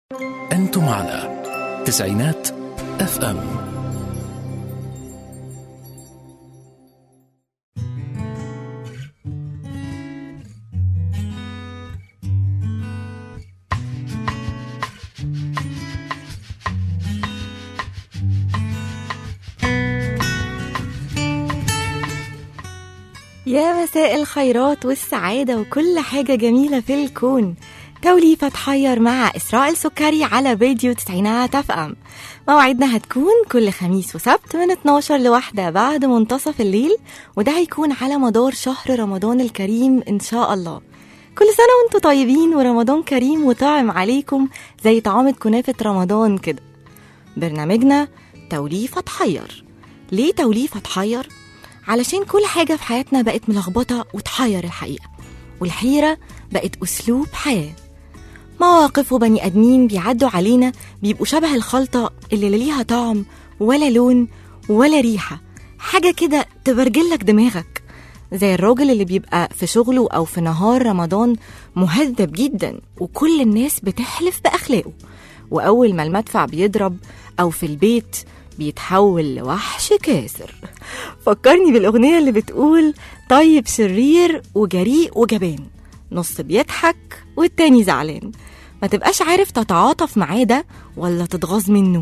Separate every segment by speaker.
Speaker 1: أنتم على تسعينات اف ام
Speaker 2: يا مساء الخيرات والسعادة وكل حاجة جميلة في الكون توليفة تحير مع إسراء السكري على راديو تسعينات اف ام موعدنا هتكون كل خميس وسبت من 12 لواحدة بعد منتصف الليل وده هيكون على مدار شهر رمضان الكريم إن شاء الله كل سنة وانتم طيبين ورمضان كريم وطعم عليكم زي طعامة كنافة رمضان كده برنامجنا توليفة تحير ليه توليفة تحير؟ علشان كل حاجة في حياتنا بقت ملخبطة وتحير الحقيقة والحيرة بقت أسلوب حياة مواقف وبني آدمين بيعدوا علينا بيبقوا شبه الخلطة اللي لا ليها طعم ولا لون ولا ريحة حاجة كده تبرجلك دماغك زي الراجل اللي بيبقى في شغله أو في نهار رمضان مهذب جدا وكل الناس بتحلف بأخلاقه وأول ما المدفع بيضرب أو في البيت بيتحول لوحش كاسر فكرني بالأغنية اللي بتقول طيب شرير وجريء وجبان نص بيضحك والتاني زعلان ما تبقاش عارف تتعاطف معاه ده ولا تتغاظ منه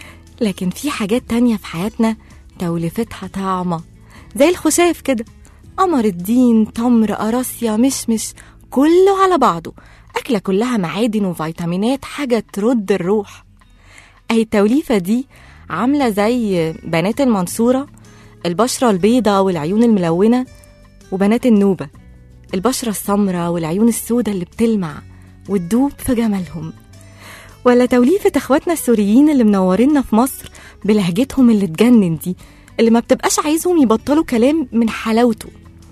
Speaker 2: لكن في حاجات تانية في حياتنا تولفتها طعمة زي الخشاف كده قمر الدين تمر قراصية مشمش كله على بعضه أكلة كلها معادن وفيتامينات حاجة ترد الروح أهي التوليفة دي عاملة زي بنات المنصورة البشرة البيضة والعيون الملونة وبنات النوبة البشرة السمراء والعيون السوداء اللي بتلمع وتدوب في جمالهم ولا توليفة اخواتنا السوريين اللي منورينا في مصر بلهجتهم اللي تجنن دي اللي ما بتبقاش عايزهم يبطلوا كلام من حلاوته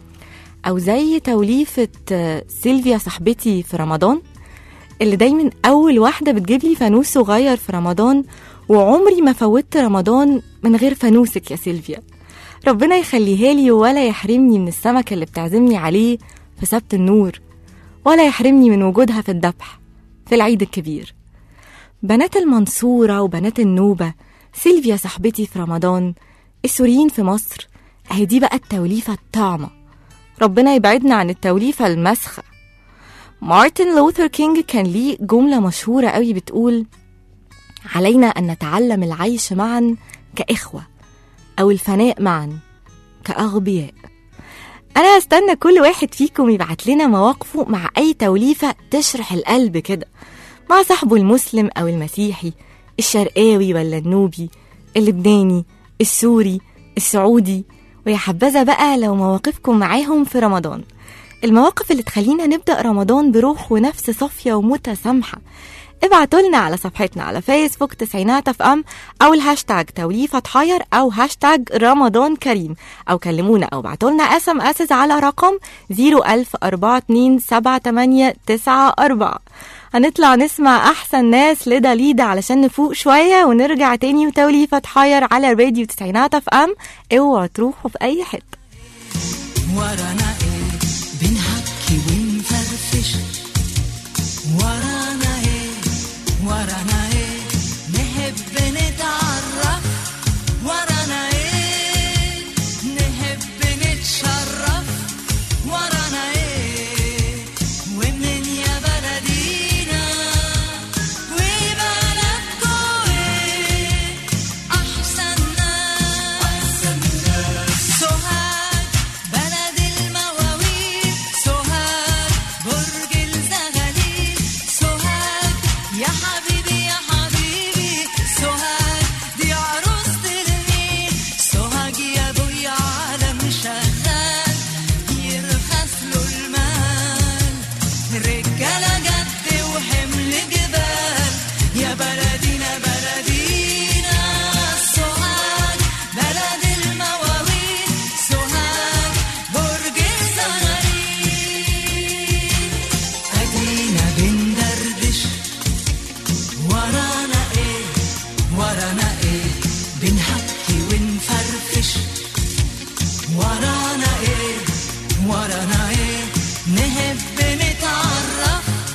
Speaker 2: أو زي توليفة آه، سيلفيا صاحبتي في رمضان اللي دايما أول واحدة بتجيب لي فانوس صغير في رمضان وعمري ما فوتت رمضان من غير فانوسك يا سيلفيا ربنا يخليها لي ولا يحرمني من السمك اللي بتعزمني عليه في سبت النور ولا يحرمني من وجودها في الذبح في العيد الكبير بنات المنصورة وبنات النوبة سيلفيا صاحبتي في رمضان السوريين في مصر اهي دي بقى التوليفة الطعمة ربنا يبعدنا عن التوليفة المسخة مارتن لوثر كينج كان ليه جملة مشهورة قوي بتقول علينا أن نتعلم العيش معا كإخوة أو الفناء معا كأغبياء أنا هستنى كل واحد فيكم يبعت لنا مواقفه مع أي توليفة تشرح القلب كده مع صاحبه المسلم أو المسيحي الشرقاوي ولا النوبي اللبناني السوري السعودي ويا حبذا بقى لو مواقفكم معاهم في رمضان المواقف اللي تخلينا نبدأ رمضان بروح ونفس صافية ومتسامحة ابعتوا لنا على صفحتنا على فيسبوك تسعينات اف ام او الهاشتاج توليفة حير او هاشتاج رمضان كريم او كلمونا او ابعتوا لنا اس ام اس على رقم 010427894 هنطلع نسمع احسن ناس لدا ليدا علشان نفوق شوية ونرجع تاني وتوليفة حير على راديو تسعينات اف ام اوعوا تروحوا في اي حتة
Speaker 3: ورانا ايه بنحكي ونفرفش ورانا ايه ورانا ايه نحب نتعرف ورانا ايه نحب نتشرف ورانا ايه ومن يا بلدينا وبلدكو ايه احسن ناس سوهاج بلد المواويل سوهاج برج الزغاليل سوهاج يا حبيبي يا حبيبي سوهاج دي عروسة النيل سوهاج يا ابويا عالم شغال يرخص له المال رجالة جد وحمل جبال يا بلدينا بلدينا سوهاج بلد المواويل سوهاج برج الزغاليل أدينا بندردش ورانا ايه ورانا ايه بنحكي ونفرفش ورانا ايه ورانا ايه نحب نتعرف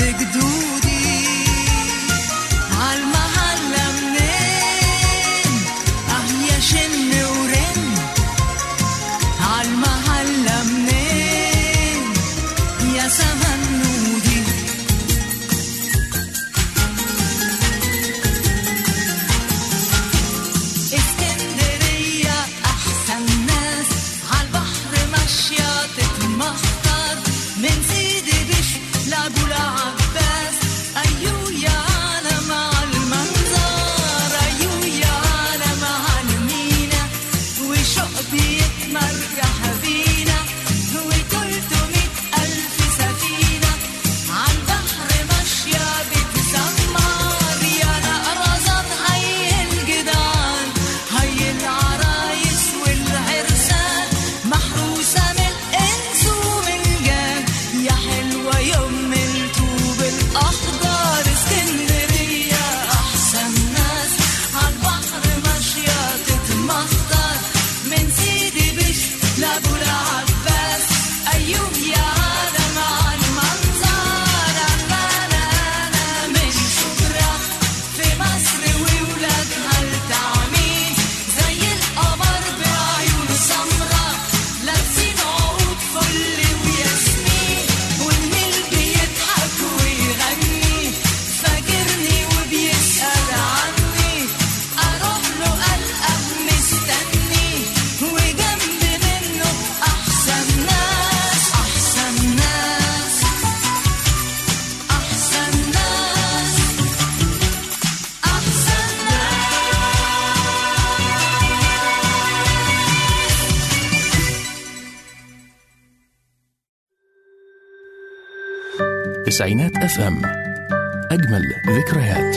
Speaker 3: جدودي عالمحلة منين اه يا شن ورن عالمحلة منين يا سمنودي اسكندرية أحسن ناس عالبحر ماشية تتمخطر من سيدي بش لأبو العباس أيو يا عالم عالمنظر أيو يا عالم عالمينا وشوق بيتمرجح بينا وتلتمية ألف سفينة عالبحر ماشية بتسمر يا نقرزان هي الجدعان هي العرايس والعرسان محروسة من الإنس ومن الجان يا حلوة يوم الطوب الأخضر اسكندرية أحسن ناس عالبحر ماشية تتمخطر من سيدي بش لأبو العباس أيوب يا عالم عالمنظر أمانة أنا من شبرا في مصر وولادها التعميم زي القمر بعيون سمرا لابسين عقود فل وياسمين والنيل بيضحك ويغني فاكرني وبيسأل عني أروح له قلقه مستني وجنب منه أحسن ناس أحسن ناس أحسن ناس أحسن
Speaker 1: تسعينات اف ام اجمل ذكريات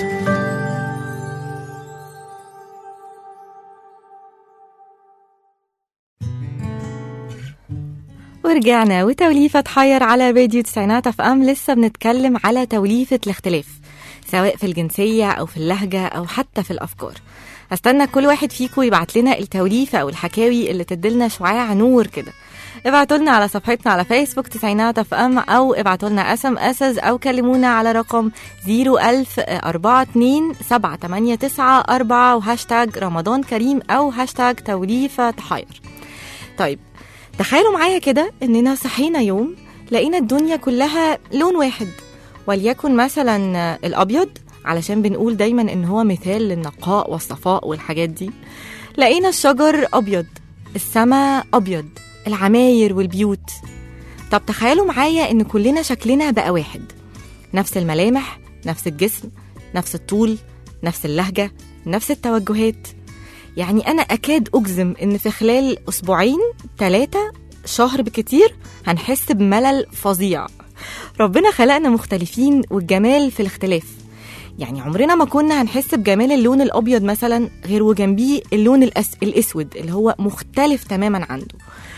Speaker 2: ورجعنا وتوليفة تحير على راديو تسعينات اف ام لسه بنتكلم على توليفة الاختلاف سواء في الجنسية أو في اللهجة أو حتى في الأفكار هستنى كل واحد فيكم يبعت لنا التوليفة أو الحكاوي اللي تدلنا شعاع نور كده ابعتوا لنا على صفحتنا على فيسبوك تسعينات اف ام او ابعتوا لنا اس ام اسز او كلمونا على رقم 01042 789 وهاشتاج رمضان كريم او هاشتاج توليفة تحير طيب تخيلوا معايا كده اننا صحينا يوم لقينا الدنيا كلها لون واحد وليكن مثلا الابيض علشان بنقول دايما ان هو مثال للنقاء والصفاء والحاجات دي لقينا الشجر ابيض السماء ابيض العماير والبيوت طب تخيلوا معايا ان كلنا شكلنا بقى واحد نفس الملامح نفس الجسم نفس الطول نفس اللهجه نفس التوجهات يعني انا اكاد اجزم ان في خلال اسبوعين ثلاثه شهر بكتير هنحس بملل فظيع ربنا خلقنا مختلفين والجمال في الاختلاف يعني عمرنا ما كنا هنحس بجمال اللون الابيض مثلا غير وجنبيه اللون الأس... الاسود اللي هو مختلف تماما عنده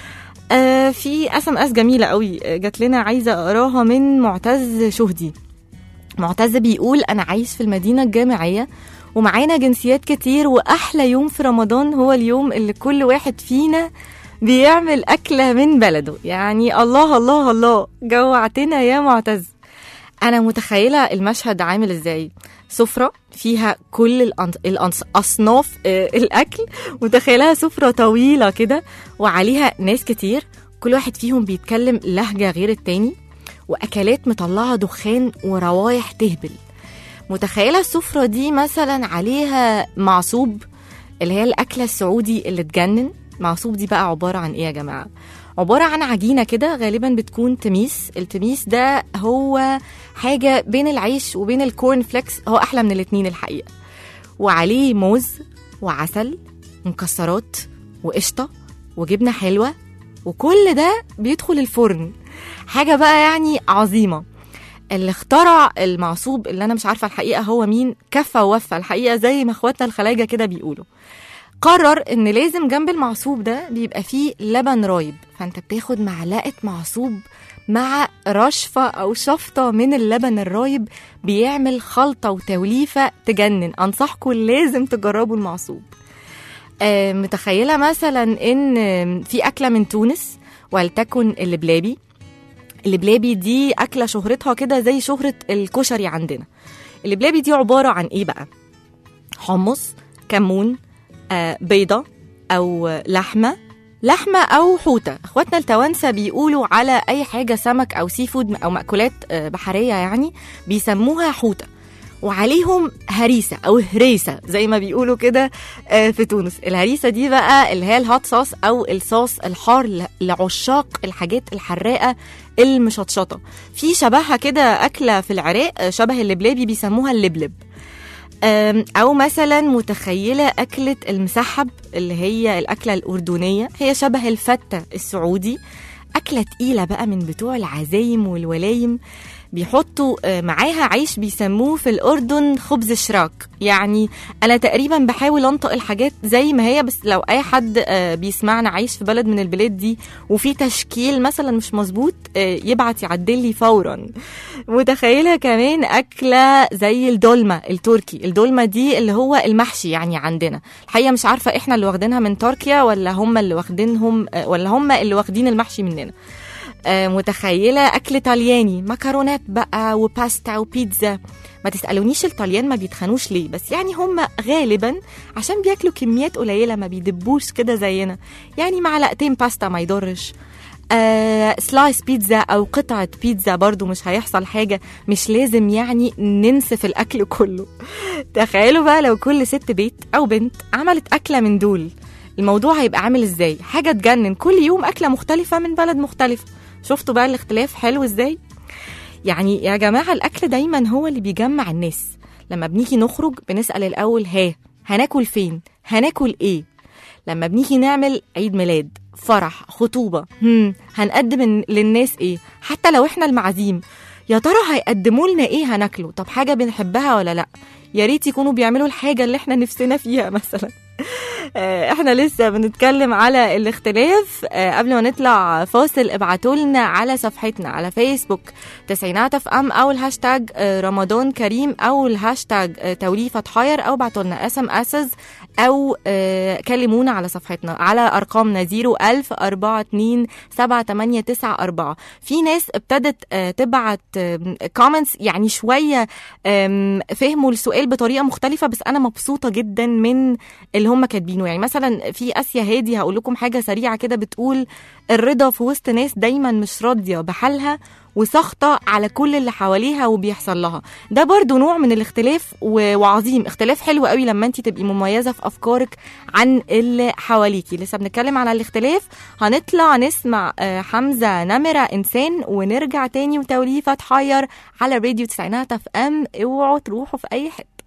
Speaker 2: آه في اس ام اس جميله قوي آه، جات لنا عايزه اقراها من معتز شهدي معتز بيقول انا عايش في المدينه الجامعيه ومعانا جنسيات كتير واحلى يوم في رمضان هو اليوم اللي كل واحد فينا بيعمل اكله من بلده يعني الله الله الله جوعتنا يا معتز انا متخيله المشهد عامل ازاي سفره فيها كل الأنص... الأنص... اصناف آه، الاكل متخيلها سفره طويله كده وعليها ناس كتير كل واحد فيهم بيتكلم لهجه غير التاني واكلات مطلعه دخان وروايح تهبل متخيله السفره دي مثلا عليها معصوب اللي هي الاكله السعودي اللي تجنن معصوب دي بقى عباره عن ايه يا جماعه عباره عن عجينه كده غالبا بتكون تميس التميس ده هو حاجه بين العيش وبين الكورن فليكس هو احلى من الاتنين الحقيقه وعليه موز وعسل ومكسرات وقشطه وجبنه حلوه وكل ده بيدخل الفرن حاجه بقى يعني عظيمه اللي اخترع المعصوب اللي انا مش عارفه الحقيقه هو مين كفى ووفى الحقيقه زي ما اخواتنا الخلايجه كده بيقولوا قرر ان لازم جنب المعصوب ده بيبقى فيه لبن رايب فانت بتاخد معلقه معصوب مع رشفة أو شفطة من اللبن الرايب بيعمل خلطة وتوليفة تجنن أنصحكم لازم تجربوا المعصوب آه، متخيلة مثلا إن في أكلة من تونس ولتكن اللبلابي اللبلابي دي أكلة شهرتها كده زي شهرة الكشري عندنا اللبلابي دي عبارة عن إيه بقى؟ حمص كمون آه بيضة أو لحمة لحمة أو حوتة إخواتنا التوانسة بيقولوا على أي حاجة سمك أو سي فود أو مأكولات آه، بحرية يعني بيسموها حوتة وعليهم هريسة أو هريسة زي ما بيقولوا كده آه، في تونس الهريسة دي بقى اللي هي الهوت صوص أو الصوص الحار ل- لعشاق الحاجات الحراقة المشطشطة في شبهها كده أكلة في العراق آه، شبه اللبلابي بيسموها اللبلب أم، أو مثلا متخيلة أكلة المسحب اللي هي الأكلة الأردنية هي شبه الفتة السعودي أكلة تقيلة بقى من بتوع العزايم والولايم بيحطوا آه، معاها عيش بيسموه في الأردن خبز شراك يعني أنا تقريبا بحاول أنطق الحاجات زي ما هي بس لو أي حد آه، بيسمعنا عايش في بلد من البلاد دي وفي تشكيل مثلا مش مظبوط آه، يبعت يعدل لي فورا متخيلة كمان أكلة زي الدولمة التركي الدولمة دي اللي هو المحشي يعني عندنا الحقيقة مش عارفة إحنا اللي واخدينها من تركيا ولا هم اللي واخدينهم آه، ولا هم اللي واخدين المحشي مننا آه، متخيلة أكل طلياني مكرونات بقى وباستا وبيتزا ما تسألونيش الطليان ما بيتخنوش ليه بس يعني هم غالبا عشان بياكلوا كميات قليلة ما بيدبوش كده زينا يعني معلقتين باستا ما يضرش آه سلايس بيتزا او قطعة بيتزا برضو مش هيحصل حاجة مش لازم يعني ننسف الاكل كله تخيلوا بقى لو كل ست بيت او بنت عملت اكلة من دول الموضوع هيبقى عامل ازاي حاجة تجنن كل يوم اكلة مختلفة من بلد مختلفة شفتوا بقى الاختلاف حلو ازاي يعني يا جماعة الأكل دايما هو اللي بيجمع الناس لما بنيجي نخرج بنسأل الأول ها هناكل فين هناكل ايه لما بنيجي نعمل عيد ميلاد فرح خطوبة هم هنقدم ال- للناس ايه حتى لو احنا المعازيم يا ترى هيقدموا لنا ايه هناكله طب حاجة بنحبها ولا لا يا ريت يكونوا بيعملوا الحاجة اللي احنا نفسنا فيها مثلا آه، احنا لسه بنتكلم على الاختلاف آه، قبل ما نطلع فاصل ابعتوا لنا على صفحتنا على فيسبوك تسعينات اف ام او الهاشتاج آه، رمضان كريم او الهاشتاج آه، توليفة حاير او ابعتوا لنا اس ام اسز او آه، كلمونا على صفحتنا على ارقامنا 01000 42 7894 في ناس ابتدت آه، تبعت كومنتس يعني شويه آم، فهموا السؤال بطريقه مختلفه بس انا مبسوطه جدا من اللي هم كاتبينه يعني مثلا في اسيا هادي هقول لكم حاجه سريعه كده بتقول الرضا في وسط ناس دايما مش راضيه بحالها وساخطه على كل اللي حواليها وبيحصل لها ده برضو نوع من الاختلاف و- وعظيم اختلاف حلو قوي لما انت تبقي مميزه في افكارك عن اللي حواليكي لسه بنتكلم على الاختلاف هنطلع نسمع آه، حمزه نمره انسان ونرجع تاني وتوليفه تحير على راديو تسعينات اف ام اوعوا تروحوا في اي حته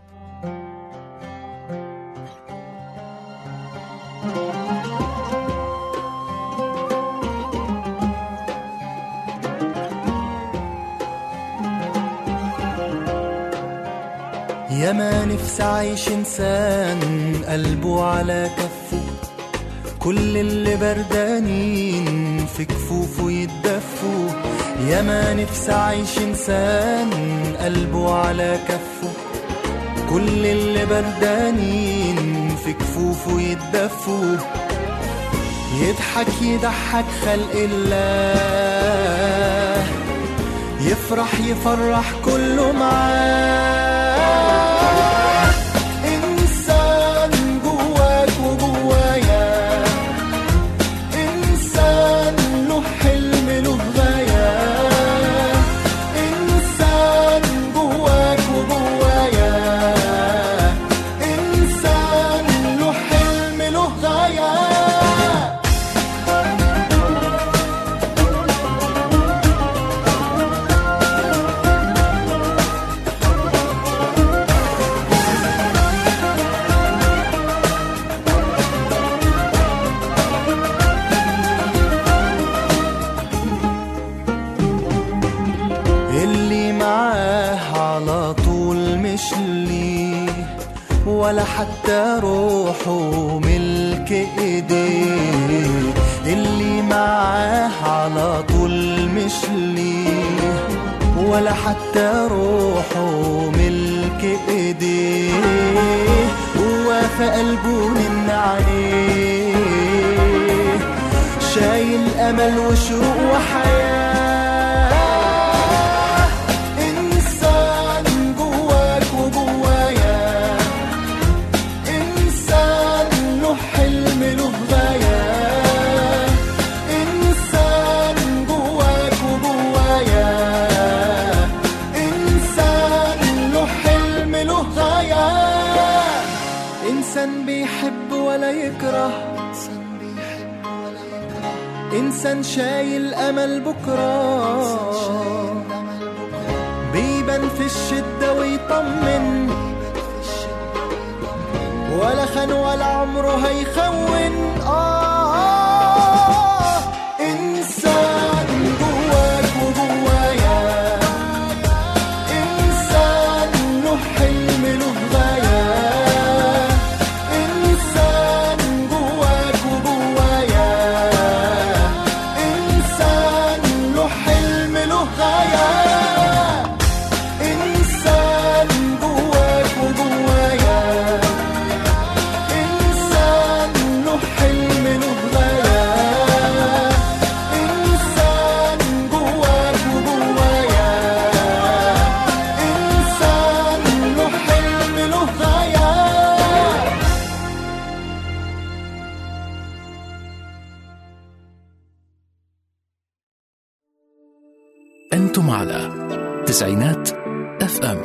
Speaker 4: يا ما نفسي عايش انسان قلبه على كفه كل اللي بردانين في كفوفه يتدفوا يا ما نفسي عايش انسان قلبه على كفه كل اللي بردانين في كفوفه يتدفوا يضحك يضحك خلق الله يفرح يفرح كله معاه إنسان جواك وجوايا إنسان له حلم له غاية إنسان جواك وجوايا إنسان له حلم له غاية اللي معاه على طول مش ليه ولا حتى روحه ملك ايديه اللي معاه على طول مش ليه ولا حتى روحه ملك ايديه هو في قلبه من عليه شايل امل وشوق وحياه إنسان بيحب ولا يكره إنسان شايل أمل بكرة بيبان في الشدة ويطمن ولا خان ولا عمره هيخون آه إنسان جواك وجوايا إنسان له حلم له غاية إنسان جواك وجوايا إنسان له حلم له غاية إنسان جواك وجوايا إنسان له حلم له غاية إنسان جواك وجوايا إنسان له حلم له غاية
Speaker 1: أنتم على تسعينات اف ام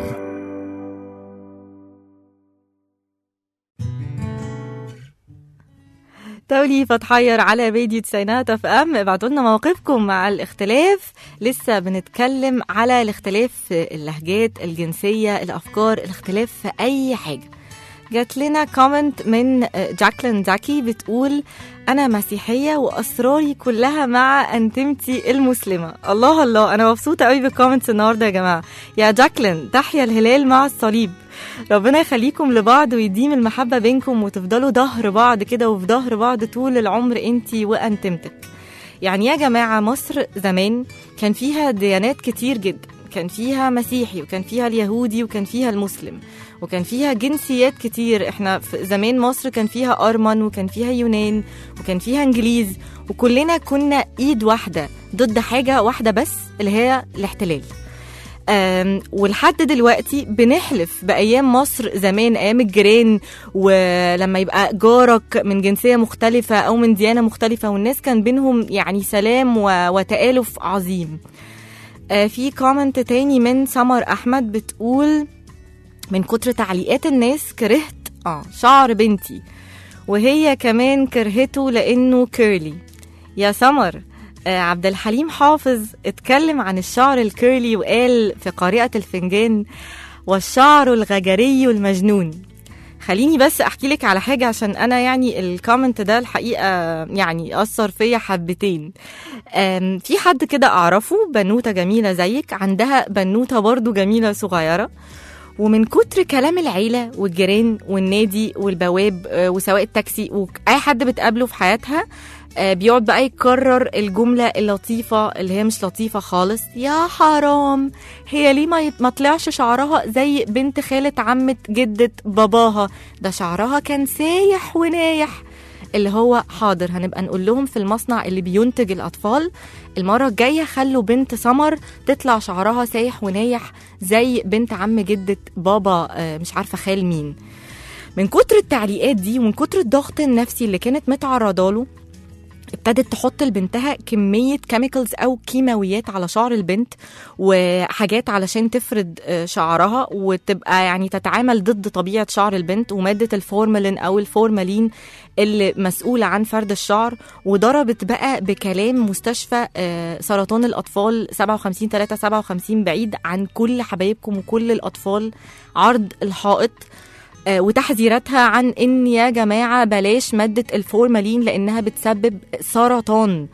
Speaker 2: تولي فتحير على فيديو تسعينات اف ام ابعتوا لنا موقفكم مع الاختلاف لسه بنتكلم على الاختلاف في اللهجات الجنسية الأفكار الاختلاف في أي حاجة جات لنا كومنت من جاكلين زاكي بتقول أنا مسيحية وأسراري كلها مع أنتمتي المسلمة الله الله أنا مبسوطة قوي بالكومنتس النهاردة يا جماعة يا جاكلين تحيا الهلال مع الصليب ربنا يخليكم لبعض ويديم المحبة بينكم وتفضلوا ظهر بعض كده وفي ظهر بعض طول العمر انتي وأنتمتك يعني يا جماعة مصر زمان كان فيها ديانات كتير جدا كان فيها مسيحي وكان فيها اليهودي وكان فيها المسلم وكان فيها جنسيات كتير احنا في زمان مصر كان فيها أرمن وكان فيها يونان وكان فيها انجليز وكلنا كنا ايد واحدة ضد حاجة واحدة بس اللي هي الاحتلال أم، ولحد دلوقتي بنحلف بأيام مصر زمان أيام الجيران ولما يبقى جارك من جنسية مختلفة أو من ديانة مختلفة والناس كان بينهم يعني سلام و- وتآلف عظيم آه، في كومنت تاني من سمر أحمد بتقول من كتر تعليقات الناس كرهت اه شعر بنتي وهي كمان كرهته لأنه كيرلي يا سمر آه، عبد الحليم حافظ اتكلم عن الشعر الكيرلي وقال في قارئة الفنجان والشعر الغجري المجنون خليني بس احكي لك على حاجه عشان انا يعني الكومنت ده الحقيقه يعني اثر فيا حبتين أم، في حد كده اعرفه بنوته جميله زيك عندها بنوته برضو جميله صغيره ومن كتر كلام العيلة والجيران والنادي والبواب آه، وسواق التاكسي وأي حد بتقابله في حياتها آه، بيقعد بقى يكرر الجملة اللطيفة اللي هي مش لطيفة خالص يا حرام هي ليه ما, يت- ما طلعش شعرها زي بنت خالة عمة جدة باباها ده شعرها كان سايح ونايح اللي هو حاضر هنبقى نقول لهم في المصنع اللي بينتج الأطفال المرة الجاية خلوا بنت سمر تطلع شعرها سايح ونايح زي بنت عم جدة بابا آه، مش عارفة خال مين من كتر التعليقات دي ومن كتر الضغط النفسي اللي كانت متعرضه له ابتدت تحط لبنتها كمية كيميكلز أو كيماويات على شعر البنت وحاجات علشان تفرد آه، شعرها وتبقى يعني تتعامل ضد طبيعة شعر البنت ومادة الفورمالين أو الفورمالين اللي مسؤولة عن فرد الشعر وضربت بقى بكلام مستشفى آه، سرطان الأطفال 57 3 57 بعيد عن كل حبايبكم وكل الأطفال عرض الحائط آه، وتحذيراتها عن ان يا جماعه بلاش ماده الفورمالين لانها بتسبب سرطان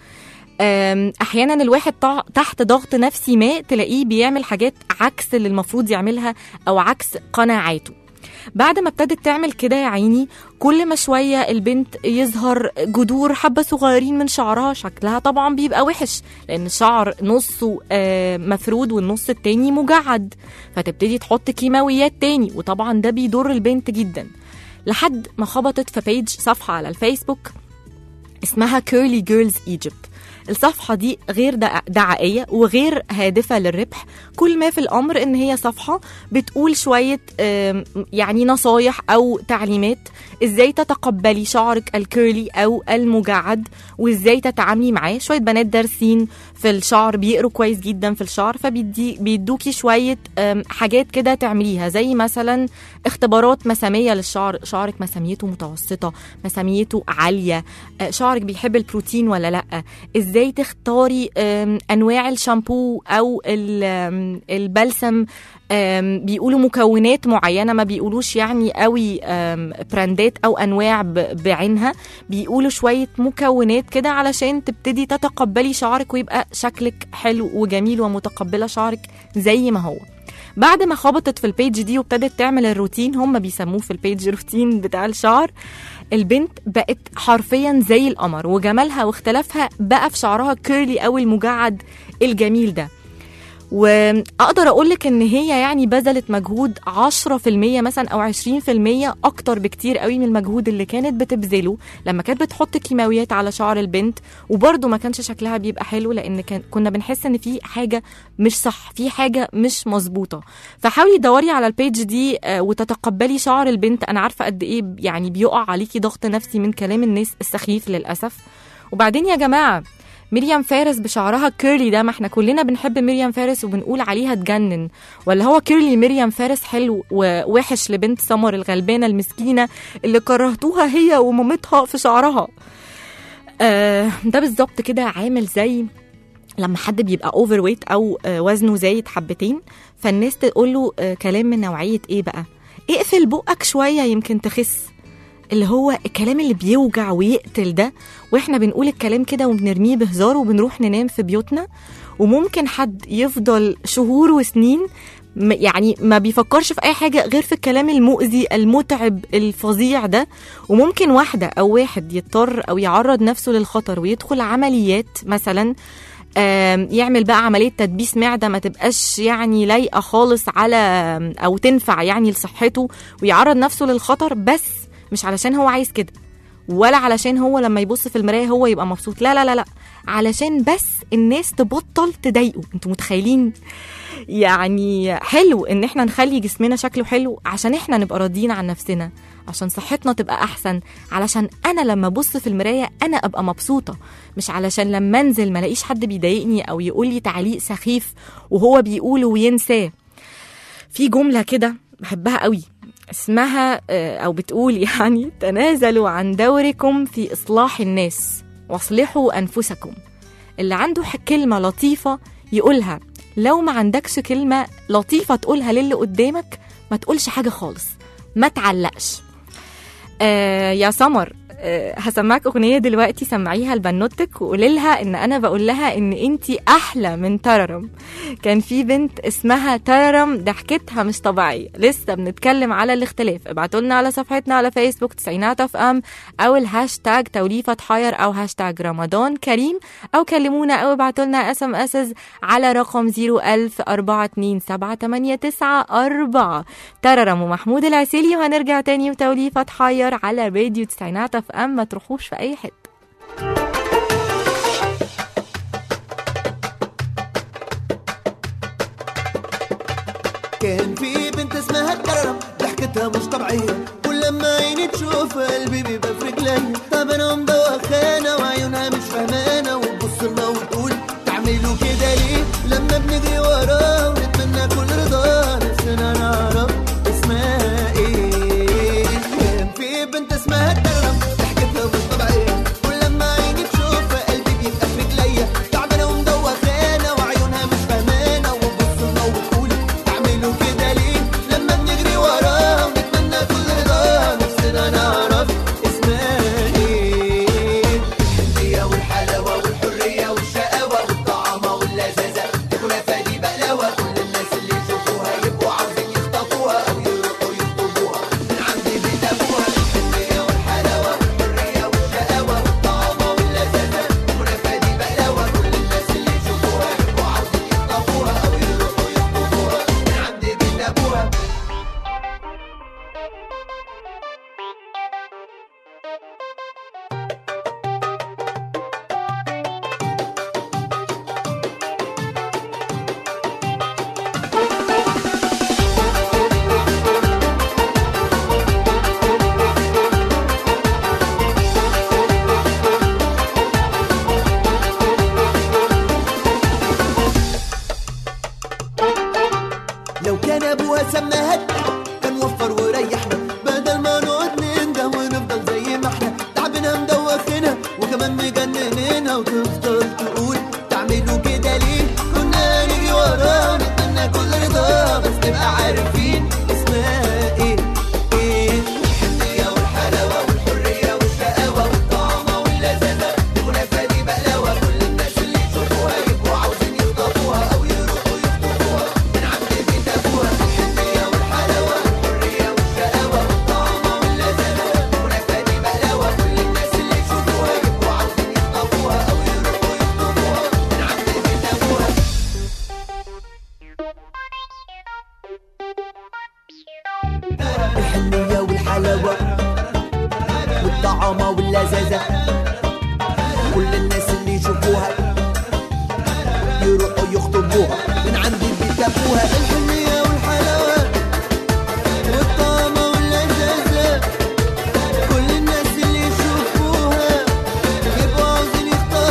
Speaker 2: آم، احيانا الواحد طع- تحت ضغط نفسي ما تلاقيه بيعمل حاجات عكس اللي المفروض يعملها او عكس قناعاته بعد ما ابتدت تعمل كده يا عيني كل ما شويه البنت يظهر جذور حبه صغيرين من شعرها شكلها طبعا بيبقى وحش لان الشعر نصه آه، مفرود والنص التاني مجعد فتبتدي تحط كيماويات تاني وطبعا ده بيضر البنت جدا لحد ما خبطت في بيج صفحه على الفيسبوك اسمها كيرلي جيرلز ايجيبت الصفحة دي غير دع- دعائية وغير هادفة للربح كل ما في الأمر إن هي صفحة بتقول شوية آم، يعني نصايح أو تعليمات إزاي تتقبلي شعرك الكيرلي أو المجعد وإزاي تتعاملي معاه شوية بنات دارسين في الشعر بيقروا كويس جدا في الشعر فبيدوكي شوية آم، حاجات كده تعمليها زي مثلا اختبارات مسامية للشعر شعرك مساميته متوسطة مساميته عالية آه، شعرك بيحب البروتين ولا لأ ازاي تختاري آم، انواع الشامبو او ال- آم، البلسم آم، بيقولوا مكونات معينة ما بيقولوش يعني قوي آم، براندات أو أنواع ب- بعينها بيقولوا شوية مكونات كده علشان تبتدي تتقبلي شعرك ويبقى شكلك حلو وجميل ومتقبلة شعرك زي ما هو بعد ما خبطت في البيج دي وابتدت تعمل الروتين هم بيسموه في البيج روتين بتاع الشعر البنت بقت حرفيا زي القمر وجمالها واختلافها بقى في شعرها كيرلي او المجعد الجميل ده واقدر اقول لك ان هي يعني بذلت مجهود 10% مثلا او 20% اكتر بكتير قوي من المجهود اللي كانت بتبذله لما كانت بتحط كيماويات على شعر البنت وبرده ما كانش شكلها بيبقى حلو لان كان كنا بنحس ان في حاجه مش صح في حاجه مش مظبوطه فحاولي دوري على البيج دي آه، وتتقبلي شعر البنت انا عارفه قد ايه يعني بيقع عليكي ضغط نفسي من كلام الناس السخيف للاسف وبعدين يا جماعه مريم فارس بشعرها كيرلي ده ما احنا كلنا بنحب مريم فارس وبنقول عليها تجنن ولا هو كيرلي مريم فارس حلو ووحش لبنت سمر الغلبانه المسكينه اللي كرهتوها هي ومامتها في شعرها آه ده بالظبط كده عامل زي لما حد بيبقى اوفر ويت او آه وزنه زايد حبتين فالناس تقول له آه كلام من نوعيه ايه بقى اقفل بقك شويه يمكن تخس اللي هو الكلام اللي بيوجع ويقتل ده واحنا بنقول الكلام كده وبنرميه بهزار وبنروح ننام في بيوتنا وممكن حد يفضل شهور وسنين م- يعني ما بيفكرش في اي حاجه غير في الكلام المؤذي المتعب الفظيع ده وممكن واحده او واحد يضطر او يعرض نفسه للخطر ويدخل عمليات مثلا آم، يعمل بقى عمليه تدبيس معده ما تبقاش يعني لايقه خالص على او تنفع يعني لصحته ويعرض نفسه للخطر بس مش علشان هو عايز كده ولا علشان هو لما يبص في المرايه هو يبقى مبسوط لا لا لا لا علشان بس الناس تبطل تضايقه انتوا متخيلين يعني حلو ان احنا نخلي جسمنا شكله حلو عشان احنا نبقى راضيين عن نفسنا عشان صحتنا تبقى احسن علشان انا لما ابص في المرايه انا ابقى مبسوطه مش علشان لما انزل ما الاقيش حد بيضايقني او يقول لي تعليق سخيف وهو بيقوله وينساه في جمله كده بحبها قوي اسمها آه، او بتقول يعني تنازلوا عن دوركم في اصلاح الناس واصلحوا انفسكم اللي عنده ح- كلمه لطيفه يقولها لو ما عندكش كلمه لطيفه تقولها للي قدامك ما تقولش حاجه خالص ما تعلقش آه يا سمر آه هسمعك اغنيه دلوقتي سمعيها لبنوتك وقولي لها ان انا بقول لها ان انتي احلى من تررم كان في بنت اسمها تررم ضحكتها مش طبيعيه لسه بنتكلم على الاختلاف ابعتوا لنا على صفحتنا على فيسبوك تسعينات اف ام او الهاشتاج توليفه حير او هاشتاج رمضان كريم او كلمونا او ابعتوا لنا اس ام اس على رقم 01000 427 تررم ومحمود العسيلي وهنرجع تاني وتوليفه حير على راديو تسعينات اف ام ما تروحوش في اي حته
Speaker 4: كان في بنت اسمها الكرم ضحكتها مش طبيعية كل لما عيني تشوف قلبي بيبقى في رجليا طب انا مدوخانة وعيونها مش فهمانة وتبص لنا وتقول تعملوا كده ليه لما بنجري وراه ونتمنى كل رضا نفسنا نعرف اسمها ايه كان في بنت اسمها الكرم ضحكتها مش طبيعية كل لما عيني تشوف قلبي بيبقى في رجليا تعبانة ومدوخانة وعيونها مش فهمانة وتبص لنا وتقول تعملوا كده ليه لما بنجري وراه ونتمنى كل رضا نفسنا نعرف اسمها ايه الحلية والحلاوة والحرية والشقاوة والطعامة واللذاذة الكنافة دي بقلاوة كل ابوها سماها كان وفر وريحنا بدل ما نقعد ننده ونفضل زي ما احنا تعبنا مدوخنا وكمان مجننينها وتفضل تقول تعملوا كده ليه كنا نيجي وراه نتمنى كل رضا بس نبقى عارفين اسمها ايه ايه الحنية والحلاوة والحرية والشقاوة والطعمة واللذاذة الخلافة دي بقلاوة كل الناس اللي يشوفوها يبقوا عاوزين يخطفوها أو يروحوا يخطفوها من عند بيت أبوها الحنية والحلاوة والحرية والشقاوة والطعمة واللذاذة الخلافة دي بقلاوة كل الناس اللي يشوفوها يبقوا عاوزين يخطفوها أو يروحوا يخطفوها من عند بيت أبوها الحنية والحلاوة والطعامة واللذاذة كل الناس اللي يشوفوها يروحوا يخطبوها من عند بيت أبوها الحنية والحلاوة والطعامة واللذاذة كل الناس اللي يشوفوها يبقوا عاوزين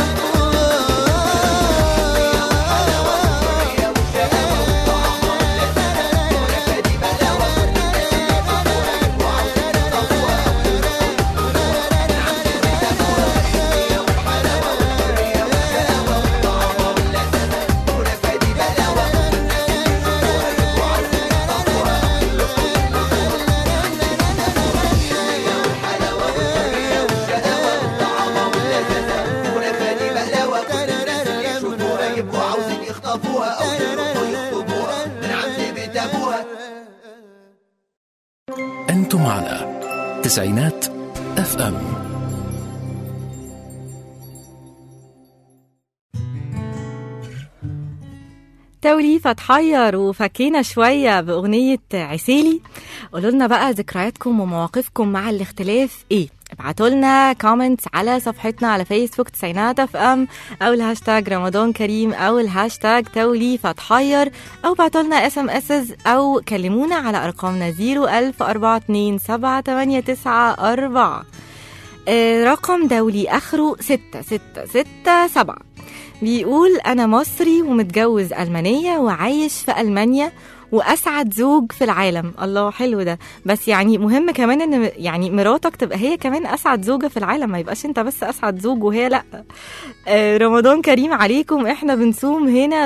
Speaker 4: يبقوا عاوزين يخطفوها أو يروحوا يخطبوها من عند بيت أبوها
Speaker 1: أنتم على تسعينات اف ام
Speaker 2: توليفة تحير وفكينا شوية بأغنية عسيلي قولوا لنا بقى ذكرياتكم ومواقفكم مع الاختلاف ايه ابعتوا لنا كومنتس على صفحتنا على فيسبوك تسعينات اف ام او الهاشتاج رمضان كريم او الهاشتاج توليفة تحير او ابعتوا لنا اس ام اس او كلمونا على ارقامنا 01042 آه، رقم دولي اخره 6667 بيقول أنا مصري ومتجوز ألمانية وعايش في ألمانيا وأسعد زوج في العالم الله حلو ده بس يعني مهم كمان إن يعني مراتك تبقى هي كمان أسعد زوجة في العالم ما يبقاش أنت بس أسعد زوج وهي لأ آه، رمضان كريم عليكم إحنا بنصوم هنا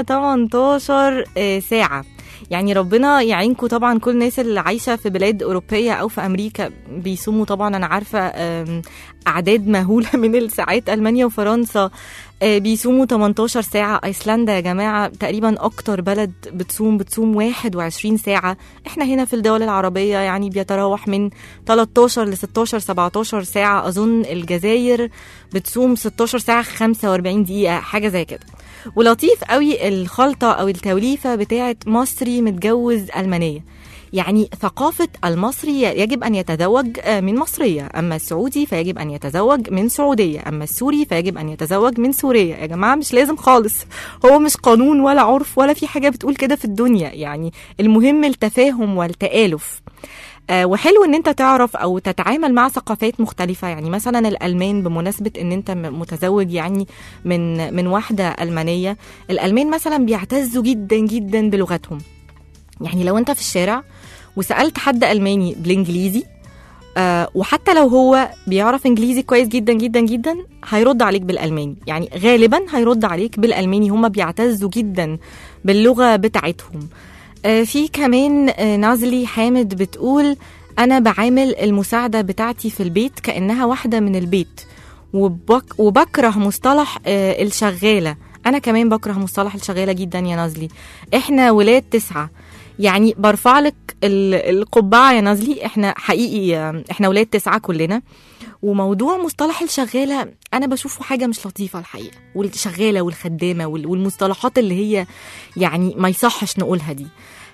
Speaker 2: 18 آه، ساعة يعني ربنا يعينكم طبعا كل الناس اللي عايشه في بلاد اوروبيه او في امريكا بيصوموا طبعا انا عارفه آم، اعداد مهوله من الساعات المانيا وفرنسا آه، بيصوموا 18 ساعة ايسلندا يا جماعة تقريبا اكتر بلد بتصوم بتصوم 21 ساعة احنا هنا في الدول العربية يعني بيتراوح من 13 ل 16 17 ساعة اظن الجزائر بتصوم 16 ساعة 45 دقيقة حاجة زي كده ولطيف قوي الخلطة او التوليفة بتاعت مصري متجوز المانية يعني ثقافة المصري يجب أن يتزوج آه، من مصرية أما السعودي فيجب أن يتزوج من سعودية أما السوري فيجب أن يتزوج من سوريا يا جماعة مش لازم خالص هو مش قانون ولا عرف ولا في حاجة بتقول كده في الدنيا يعني المهم التفاهم والتآلف آه، وحلو ان انت تعرف او تتعامل مع ثقافات مختلفة يعني مثلا الالمان بمناسبة ان انت م- متزوج يعني من من واحدة المانية الالمان مثلا بيعتزوا جدا جدا بلغتهم يعني لو انت في الشارع وسالت حد الماني بالانجليزي آه وحتى لو هو بيعرف انجليزي كويس جدا جدا جدا هيرد عليك بالالماني يعني غالبا هيرد عليك بالالماني هم بيعتزوا جدا باللغه بتاعتهم آه في كمان آه نازلي حامد بتقول انا بعامل المساعده بتاعتي في البيت كانها واحده من البيت وبك وبكره مصطلح آه الشغاله انا كمان بكره مصطلح الشغاله جدا يا نازلي احنا ولاد تسعه يعني برفع لك ال- القبعه يا نازلي احنا حقيقي آه، احنا ولاد تسعه كلنا وموضوع مصطلح الشغاله انا بشوفه حاجه مش لطيفه الحقيقه والشغاله والخدامه وال- والمصطلحات اللي هي يعني ما يصحش نقولها دي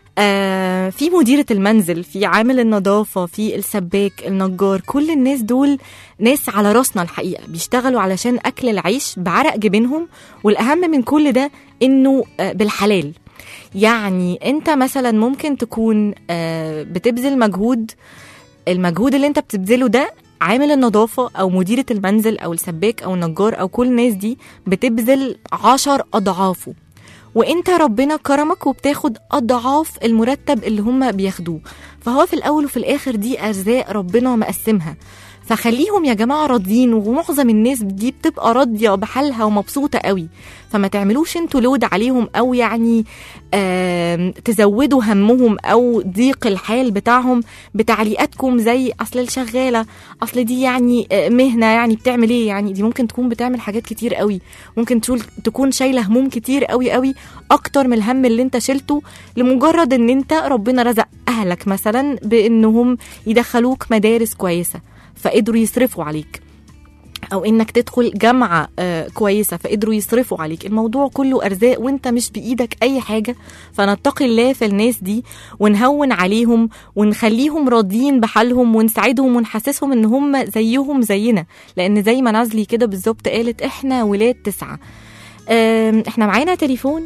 Speaker 2: آه في مديرة المنزل في عامل النظافة في السباك النجار كل الناس دول ناس على راسنا الحقيقة بيشتغلوا علشان أكل العيش بعرق جبينهم والأهم من كل ده إنه آه بالحلال يعني أنت مثلا ممكن تكون آه بتبذل مجهود المجهود اللي أنت بتبذله ده عامل النظافة أو مديرة المنزل أو السباك أو النجار أو كل الناس دي بتبذل عشر أضعافه وانت ربنا كرمك وبتاخد اضعاف المرتب اللي هم بياخدوه فهو في الاول وفي الاخر دي ارزاق ربنا مقسمها فخليهم يا جماعه راضيين ومعظم الناس دي بتبقى راضيه بحالها ومبسوطه قوي فما تعملوش انتوا لود عليهم او يعني آم، تزودوا همهم او ضيق الحال بتاعهم بتعليقاتكم زي اصل الشغاله اصل دي يعني آه، مهنه يعني بتعمل ايه يعني دي ممكن تكون بتعمل حاجات كتير قوي ممكن تقول تكون شايله هموم كتير قوي قوي اكتر من الهم اللي انت شلته لمجرد ان انت ربنا رزق اهلك مثلا بانهم يدخلوك مدارس كويسه فقدروا يصرفوا عليك او انك تدخل جامعه آه، كويسه فقدروا يصرفوا عليك الموضوع كله ارزاق وانت مش بايدك اي حاجه فنتقي الله في الناس دي ونهون عليهم ونخليهم راضيين بحالهم ونساعدهم ونحسسهم ان هم زيهم زينا لان زي ما نازلي كده بالظبط قالت احنا ولاد تسعه آم، احنا معانا تليفون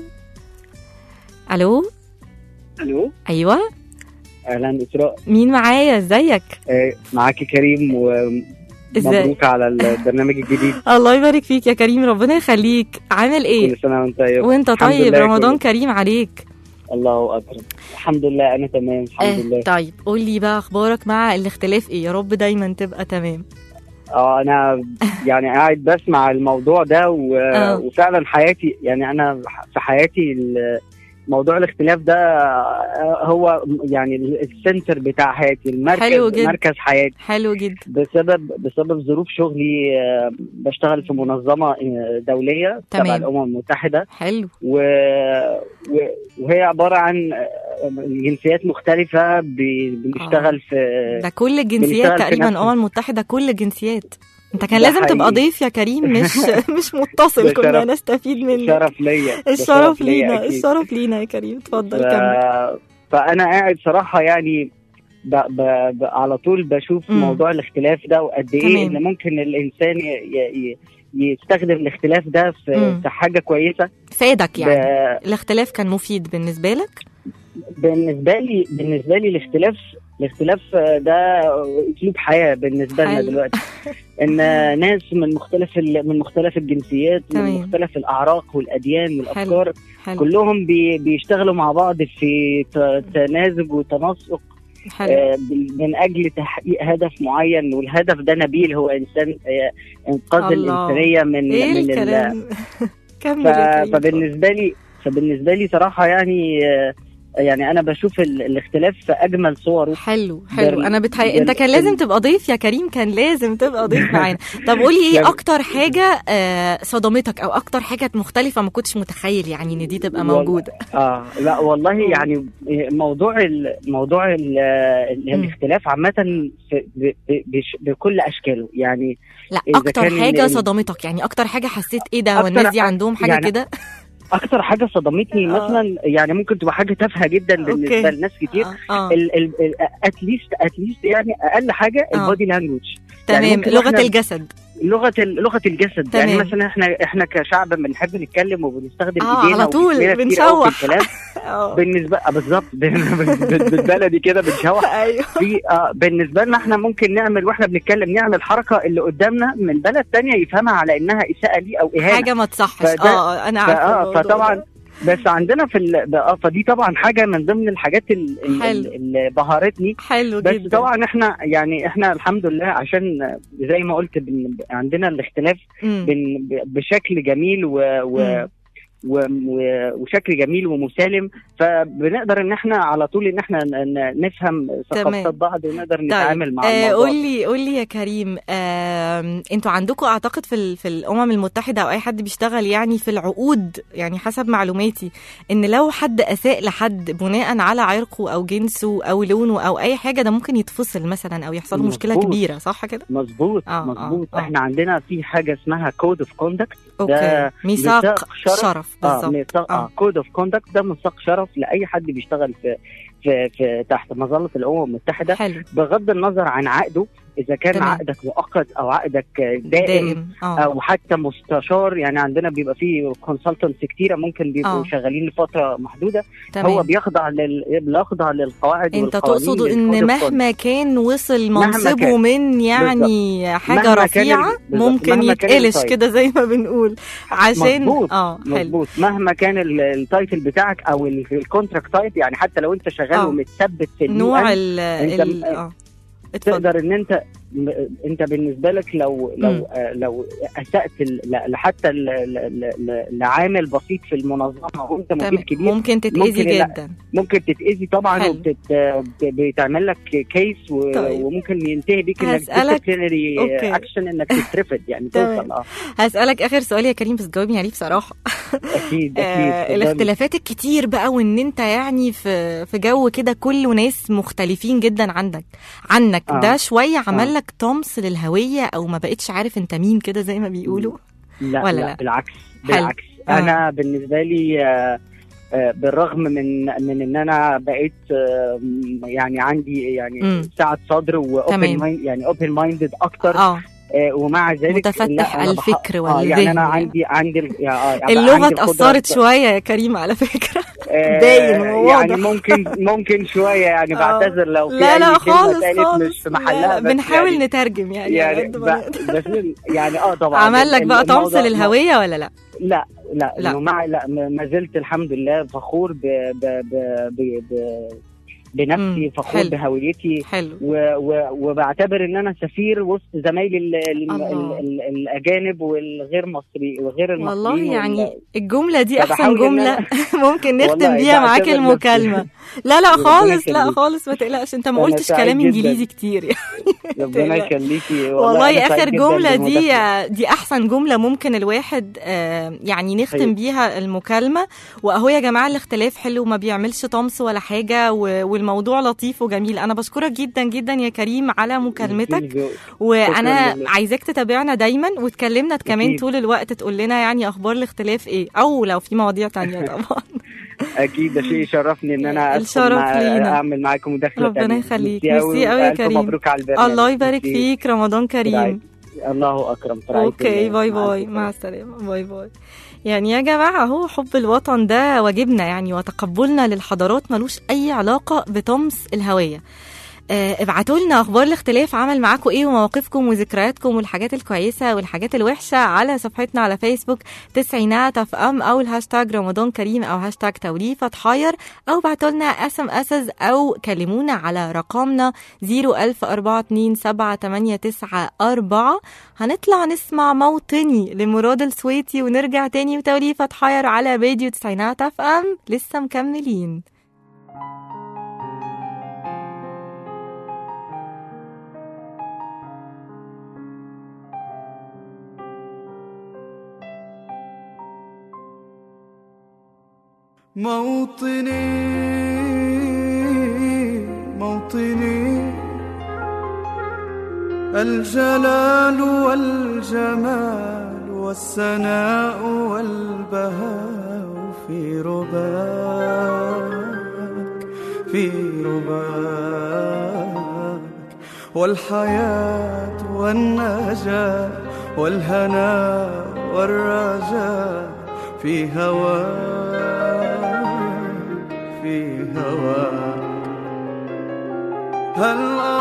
Speaker 2: الو
Speaker 5: الو
Speaker 2: ايوه
Speaker 5: اهلا اسراء
Speaker 2: مين معايا ازيك
Speaker 5: آه، معاكي كريم
Speaker 2: ازاي
Speaker 5: ومبروك على البرنامج الجديد
Speaker 2: الله يبارك فيك يا كريم ربنا يخليك عامل ايه
Speaker 5: كل سنه وانت طيب
Speaker 2: وانت
Speaker 5: الحمد
Speaker 2: طيب
Speaker 5: لله
Speaker 2: رمضان
Speaker 5: كله.
Speaker 2: كريم عليك
Speaker 5: الله اكبر الحمد لله انا تمام الحمد
Speaker 2: آه
Speaker 5: لله
Speaker 2: طيب قول لي بقى اخبارك مع الاختلاف ايه يا رب دايما تبقى تمام
Speaker 5: اه انا يعني قاعد بسمع الموضوع ده و...
Speaker 2: آه.
Speaker 5: وفعلا حياتي يعني انا في حياتي ال- موضوع الاختلاف ده آه، هو يعني السنتر بتاع حياتي المركز
Speaker 2: حلو جدا.
Speaker 5: مركز حياتي
Speaker 2: حلو جدا
Speaker 5: بسبب بسبب ظروف شغلي آه، بشتغل في منظمه آه، دوليه تبع
Speaker 2: تمام.
Speaker 5: الامم المتحده
Speaker 2: حلو
Speaker 5: و... و... وهي عباره عن جنسيات مختلفه ب... بنشتغل في
Speaker 2: ده كل الجنسيات
Speaker 5: بنشتغل في
Speaker 2: تقريبا
Speaker 5: نفس-
Speaker 2: اه المتحده كل الجنسيات انت كان
Speaker 5: ده
Speaker 2: لازم تبقى
Speaker 5: حقيقي.
Speaker 2: ضيف يا كريم مش مش متصل
Speaker 5: ده
Speaker 2: كنا
Speaker 5: شرف.
Speaker 2: نستفيد منك
Speaker 5: شرف ليا ده
Speaker 2: الشرف
Speaker 5: ليا
Speaker 2: لينا
Speaker 5: أكيد.
Speaker 2: الشرف لينا يا كريم اتفضل
Speaker 5: ف...
Speaker 2: كمل
Speaker 5: فانا قاعد صراحه يعني ب... ب... ب... على طول بشوف
Speaker 2: مم.
Speaker 5: موضوع الاختلاف ده وقد ايه
Speaker 2: تمام.
Speaker 5: ان ممكن الانسان ي... ي... يستخدم الاختلاف ده في,
Speaker 2: مم.
Speaker 5: في حاجه كويسه
Speaker 2: فادك يعني
Speaker 5: ب...
Speaker 2: الاختلاف كان مفيد بالنسبه لك
Speaker 5: بالنسبه لي بالنسبه لي الاختلاف الاختلاف ده اسلوب حياه بالنسبه لنا
Speaker 2: حلو.
Speaker 5: دلوقتي ان ناس من مختلف ال- من مختلف الجنسيات من
Speaker 2: تمام.
Speaker 5: مختلف الاعراق والاديان والافكار
Speaker 2: حلو
Speaker 5: كلهم بي بيشتغلوا مع بعض في ت- تناسق وتناسق
Speaker 2: حلو
Speaker 5: آه، بال- من اجل تحقيق هدف معين والهدف ده نبيل هو انسان آه، انقاذ
Speaker 2: الله.
Speaker 5: الانسانيه من
Speaker 2: ايه
Speaker 5: من ال-
Speaker 2: الكلام كمل
Speaker 5: ف-
Speaker 2: يا كريم
Speaker 5: فبالنسبه لي فبالنسبه لي صراحه يعني آه، يعني انا بشوف ال- الاختلاف في اجمل صوره
Speaker 2: حلو حلو
Speaker 5: بال-
Speaker 2: انا بتهيأ
Speaker 5: بال-
Speaker 2: انت كان لازم
Speaker 5: بال-
Speaker 2: تبقى ضيف يا كريم كان لازم تبقى ضيف معانا طب قولي ايه
Speaker 5: يعني-
Speaker 2: اكتر حاجه آه، صدمتك او اكتر حاجه مختلفه ما كنتش متخيل يعني ان دي تبقى
Speaker 5: والله-
Speaker 2: موجوده
Speaker 5: اه لا والله يعني موضوع ال موضوع ال ال
Speaker 2: مم.
Speaker 5: الاختلاف عامه في- ب- ب- بش- بكل اشكاله يعني
Speaker 2: لا
Speaker 5: إذا
Speaker 2: اكتر
Speaker 5: كان
Speaker 2: حاجه
Speaker 5: ال-
Speaker 2: صدمتك يعني اكتر حاجه حسيت ايه ده
Speaker 5: أكتر
Speaker 2: والناس دي
Speaker 5: ح-
Speaker 2: عندهم حاجه
Speaker 5: يعني
Speaker 2: كده
Speaker 5: اكتر حاجه صدمتني
Speaker 2: آه.
Speaker 5: مثلا يعني ممكن تبقى حاجه تافهه جدا بالنسبه
Speaker 2: أوكي.
Speaker 5: لناس كتير
Speaker 2: اه
Speaker 5: اتليست اتليست يعني اقل حاجه
Speaker 2: آه.
Speaker 5: البودي لانجوج
Speaker 2: تمام
Speaker 5: ممكن
Speaker 2: لغه
Speaker 5: إحنا-
Speaker 2: الجسد
Speaker 5: لغه ال- لغه الجسد
Speaker 2: تمام.
Speaker 5: يعني مثلا احنا احنا كشعب بنحب نتكلم وبنستخدم
Speaker 2: آه،
Speaker 5: ايدينا
Speaker 2: على طول
Speaker 5: وجسمنا كتير أوي
Speaker 2: بنشوح.
Speaker 5: في الكلام
Speaker 2: اه
Speaker 5: بالنسبه آه، بالظبط بالبلدي كده بنشوح
Speaker 2: ايوه
Speaker 5: في آه بالنسبه لنا احنا ممكن نعمل واحنا بنتكلم نعمل حركه اللي قدامنا من بلد تانية يفهمها على انها اساءه ليه او اهانه
Speaker 2: حاجه ما تصحش
Speaker 5: فده-
Speaker 2: اه انا عارفه
Speaker 5: فاه
Speaker 2: الموضوع
Speaker 5: فطبعا
Speaker 2: ده.
Speaker 5: بس عندنا في ال... اه فدي طبعا حاجه من ضمن الحاجات ال- ال-
Speaker 2: حلو.
Speaker 5: ال- اللي بهرتني
Speaker 2: حلو
Speaker 5: بس
Speaker 2: جدا
Speaker 5: طبعا احنا يعني احنا الحمد لله عشان زي ما قلت بن... عندنا الاختلاف
Speaker 2: مم.
Speaker 5: بن... بشكل جميل و... و...
Speaker 2: مم.
Speaker 5: و... و... وشكل جميل ومسالم فبنقدر ان احنا على طول ان احنا ن... ن- نفهم ثقافات
Speaker 2: تمام.
Speaker 5: بعض ونقدر نتعامل مع
Speaker 2: آه
Speaker 5: الموضوع
Speaker 2: قول لي قول لي يا كريم آه انتوا عندكم اعتقد في ال- في الامم المتحده او اي حد بيشتغل يعني في العقود يعني حسب معلوماتي ان لو حد اساء لحد بناء على عرقه او جنسه او لونه او اي حاجه ده ممكن يتفصل مثلا او يحصل له مشكله
Speaker 5: مظبوط.
Speaker 2: كبيره صح كده
Speaker 5: مظبوط
Speaker 2: آه،
Speaker 5: مظبوط
Speaker 2: آه، آه.
Speaker 5: احنا عندنا في حاجه اسمها كود اوف كوندكت
Speaker 2: اوكي
Speaker 5: ده
Speaker 2: ميثاق
Speaker 5: ميثاق شرف.
Speaker 2: شرف
Speaker 5: اه
Speaker 2: بالظبط
Speaker 5: ميثاق
Speaker 2: آه.
Speaker 5: اه كود اوف كوندكت ده ميثاق شرف لاي حد بيشتغل في في, في تحت مظله الامم المتحده
Speaker 2: حلو
Speaker 5: بغض النظر عن عقده اذا كان
Speaker 2: تمام.
Speaker 5: عقدك مؤقت او عقدك دائم,
Speaker 2: دائم اه
Speaker 5: او حتى مستشار يعني عندنا بيبقى فيه كونسلتنتس كتيره ممكن بيبقوا
Speaker 2: آه.
Speaker 5: شغالين لفتره محدوده هو
Speaker 2: تمام
Speaker 5: بيخضع لل... بيخضع للقواعد
Speaker 2: انت
Speaker 5: والقوانين
Speaker 2: تقصد ان
Speaker 5: للكود of
Speaker 2: مهما كان وصل
Speaker 5: مهما
Speaker 2: منصبه
Speaker 5: كان.
Speaker 2: من يعني حاجه
Speaker 5: مهما كان
Speaker 2: رفيعه
Speaker 5: ال- بالظبط.
Speaker 2: ممكن
Speaker 5: مهما كان
Speaker 2: يتقلش
Speaker 5: التايتل.
Speaker 2: كده زي ما بنقول عشان
Speaker 5: مظبوط.
Speaker 2: اه حلو
Speaker 5: مظبوط مهما كان ال- التايتل بتاعك او ال- الكونتراكت تايب يعني حتى لو انت شغال
Speaker 2: آه.
Speaker 5: ومتثبت في
Speaker 2: نوع
Speaker 5: اليو
Speaker 2: ال
Speaker 5: أنت
Speaker 2: ال
Speaker 5: م-
Speaker 2: اه اتفضل
Speaker 5: تقدر ان انت م- انت بالنسبه لك لو
Speaker 2: مم.
Speaker 5: لو آه لو اسات ال- ل- لحتى ل- ل- ل- لعامل بسيط في المنظمه وانت مدير
Speaker 2: تمام
Speaker 5: كبير
Speaker 2: ممكن تتأذي
Speaker 5: ممكن لا.
Speaker 2: جدا
Speaker 5: ممكن تتاذي طبعا
Speaker 2: حلو.
Speaker 5: وبتعمل لك كيس و-
Speaker 2: طيب.
Speaker 5: وممكن ينتهي بيك انك
Speaker 2: هسألك-
Speaker 5: disciplinary
Speaker 2: أوكي.
Speaker 5: اكشن انك تترفد يعني
Speaker 2: تمام.
Speaker 5: توصل اه
Speaker 2: هسألك آخر سؤال يا كريم بس جاوبني عليه بصراحة
Speaker 5: اكيد اكيد
Speaker 2: آه
Speaker 5: اتفضلي.
Speaker 2: الاختلافات الكتير بقى وان انت يعني في في جو كده كله ناس مختلفين جدا عندك عنك
Speaker 5: آه.
Speaker 2: ده شوية عمل
Speaker 5: آه.
Speaker 2: لك طمس للهوية او ما بقتش عارف انت مين كده زي ما بيقولوا
Speaker 5: لا
Speaker 2: ولا
Speaker 5: لا,
Speaker 2: لا؟
Speaker 5: بالعكس
Speaker 2: حلو.
Speaker 5: بالعكس
Speaker 2: آه.
Speaker 5: انا بالنسبه لي آه، آه، بالرغم من من ان انا بقيت آه، م- يعني عندي يعني
Speaker 2: مم.
Speaker 5: سعه صدر واوبن
Speaker 2: تمام.
Speaker 5: مايند يعني اوبن مايندد اكتر
Speaker 2: اه
Speaker 5: آه، ومع ذلك
Speaker 2: متفتح
Speaker 5: لا، أنا بح-
Speaker 2: الفكر
Speaker 5: آه،
Speaker 2: والذهن
Speaker 5: يعني انا
Speaker 2: يعني.
Speaker 5: عندي عندي ال- يعني آه، يعني
Speaker 2: اللغة
Speaker 5: عندي القدرة
Speaker 2: اتأثرت
Speaker 5: الت-
Speaker 2: شوية يا كريم على فكرة
Speaker 5: آه،
Speaker 2: باين وواضح.
Speaker 5: يعني ممكن ممكن شويه يعني
Speaker 2: آه.
Speaker 5: بعتذر لو في
Speaker 2: لا
Speaker 5: أي
Speaker 2: لا
Speaker 5: كلمة
Speaker 2: خالص
Speaker 5: اتقالت
Speaker 2: خالص
Speaker 5: مش في محلها
Speaker 2: لا،
Speaker 5: بس
Speaker 2: بنحاول
Speaker 5: يعني
Speaker 2: نترجم يعني,
Speaker 5: يعني
Speaker 2: على قد ما
Speaker 5: ب- بس يعني اه طبعا
Speaker 2: عمل لك
Speaker 5: ال-
Speaker 2: بقى طمس
Speaker 5: الموضوع-
Speaker 2: للهوية ولا لا؟
Speaker 5: لا لا
Speaker 2: لا.
Speaker 5: لا مع لا م- ما زلت الحمد لله فخور ب ب ب ب ب بنفسي
Speaker 2: مم،
Speaker 5: فخور
Speaker 2: حلو.
Speaker 5: بهويتي
Speaker 2: حلو
Speaker 5: و و وبعتبر ان انا سفير وسط زمايلي ال ال
Speaker 2: الله.
Speaker 5: ال ال الاجانب والغير مصري وغير المصريين
Speaker 2: والله
Speaker 5: وال-
Speaker 2: يعني الجملة دي أحسن
Speaker 5: فبحاول إن
Speaker 2: جملة ممكن نختم
Speaker 5: والله
Speaker 2: بيها معاك
Speaker 5: بعتبر نفسي-
Speaker 2: المكالمة لا لا
Speaker 5: ربنا
Speaker 2: خالص لا
Speaker 5: يخليك.
Speaker 2: خالص ما تقلقش انت ما
Speaker 5: أنا
Speaker 2: قلتش
Speaker 5: سعيد
Speaker 2: كلام
Speaker 5: جداً.
Speaker 2: انجليزي كتير يعني
Speaker 5: ربنا
Speaker 2: تقلق.
Speaker 5: يخليكي
Speaker 2: والله
Speaker 5: أنا
Speaker 2: اخر
Speaker 5: سعيد جداً
Speaker 2: جملة دي
Speaker 5: بالمداخلة.
Speaker 2: دي احسن جملة ممكن الواحد آه، يعني نختم
Speaker 5: أيوة.
Speaker 2: بيها المكالمة واهو يا جماعة الاختلاف حلو وما بيعملش طمس ولا حاجة و- والموضوع لطيف وجميل انا بشكرك جدا جدا يا كريم على مكالمتك وانا
Speaker 5: شكراً لله.
Speaker 2: عايزاك تتابعنا دايما وتكلمنا كمان
Speaker 5: أكيد.
Speaker 2: طول الوقت تقول لنا يعني اخبار الاختلاف ايه او لو في مواضيع تانية طبعا
Speaker 5: اكيد ده شيء يشرفني ان انا أدخل
Speaker 2: الشرف
Speaker 5: مع-
Speaker 2: لينا.
Speaker 5: اعمل معاكم مداخله
Speaker 2: ربنا
Speaker 5: تانية.
Speaker 2: يخليك.
Speaker 5: ميرسي أوي
Speaker 2: ميرسي أوي يا
Speaker 5: وألف
Speaker 2: كريم.
Speaker 5: مبروك على البرنامج
Speaker 2: الله يبارك
Speaker 5: ميرسي.
Speaker 2: فيك رمضان كريم
Speaker 5: برعاية. الله اكرم في رعاية
Speaker 2: اوكي
Speaker 5: الله.
Speaker 2: باي
Speaker 5: مع
Speaker 2: باي
Speaker 5: السلامة.
Speaker 2: مع السلامه باي باي يعني يا جماعه هو حب الوطن ده واجبنا يعني وتقبلنا للحضارات ملوش اي علاقه بطمس الهويه آه، ابعتوا لنا اخبار الاختلاف عمل معاكم ايه ومواقفكم وذكرياتكم والحاجات الكويسه والحاجات الوحشه على صفحتنا على فيسبوك تسعينات اف ام او الهاشتاج رمضان كريم او هاشتاج توليفه حاير او ابعتوا لنا اس ام اسز او كلمونا على رقمنا 010427894 هنطلع نسمع موطني لمراد السويتي ونرجع تاني وتوليفه حاير على فيديو تسعينات اف ام لسه مكملين
Speaker 6: موطني موطني الجلال والجمال والسناء والبهاء في رباك في رباك والحياة والنجاة والهناء والرجاء في هواك في هواك هل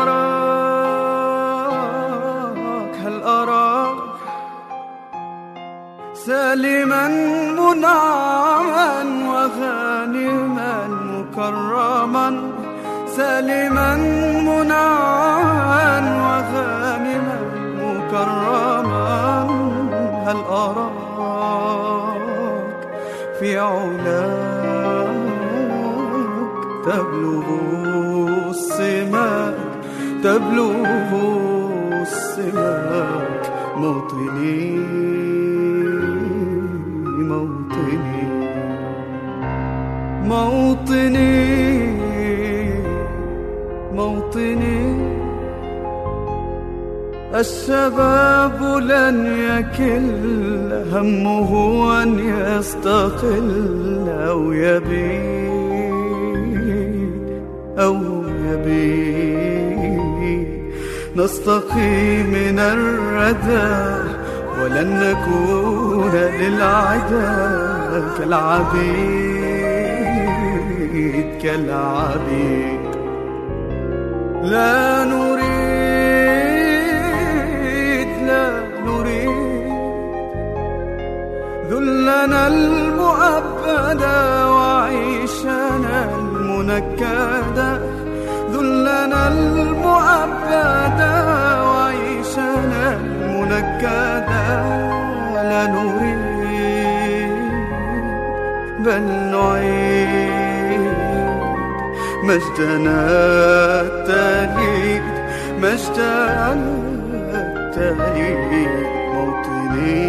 Speaker 6: أراك هل أراك سالما منعما وغانما مكرما سالما منعما وغانما مكرما هل أراك في علاك تبلغ السماك تبلغ السماك موطني موطني موطني موطني الشباب لن يكل همه أن يستقل أو يبيد أو يبيد نستقي من الردى ولن نكون للعدا كالعبيد كالعبيد لا نريد لا نريد ذلنا المؤبدا وعيشنا المنكدا ذلنا المؤبدا وعيشنا المنكدا لا نريد بل نعيد مجدنا التليد مجدنا التليد موطني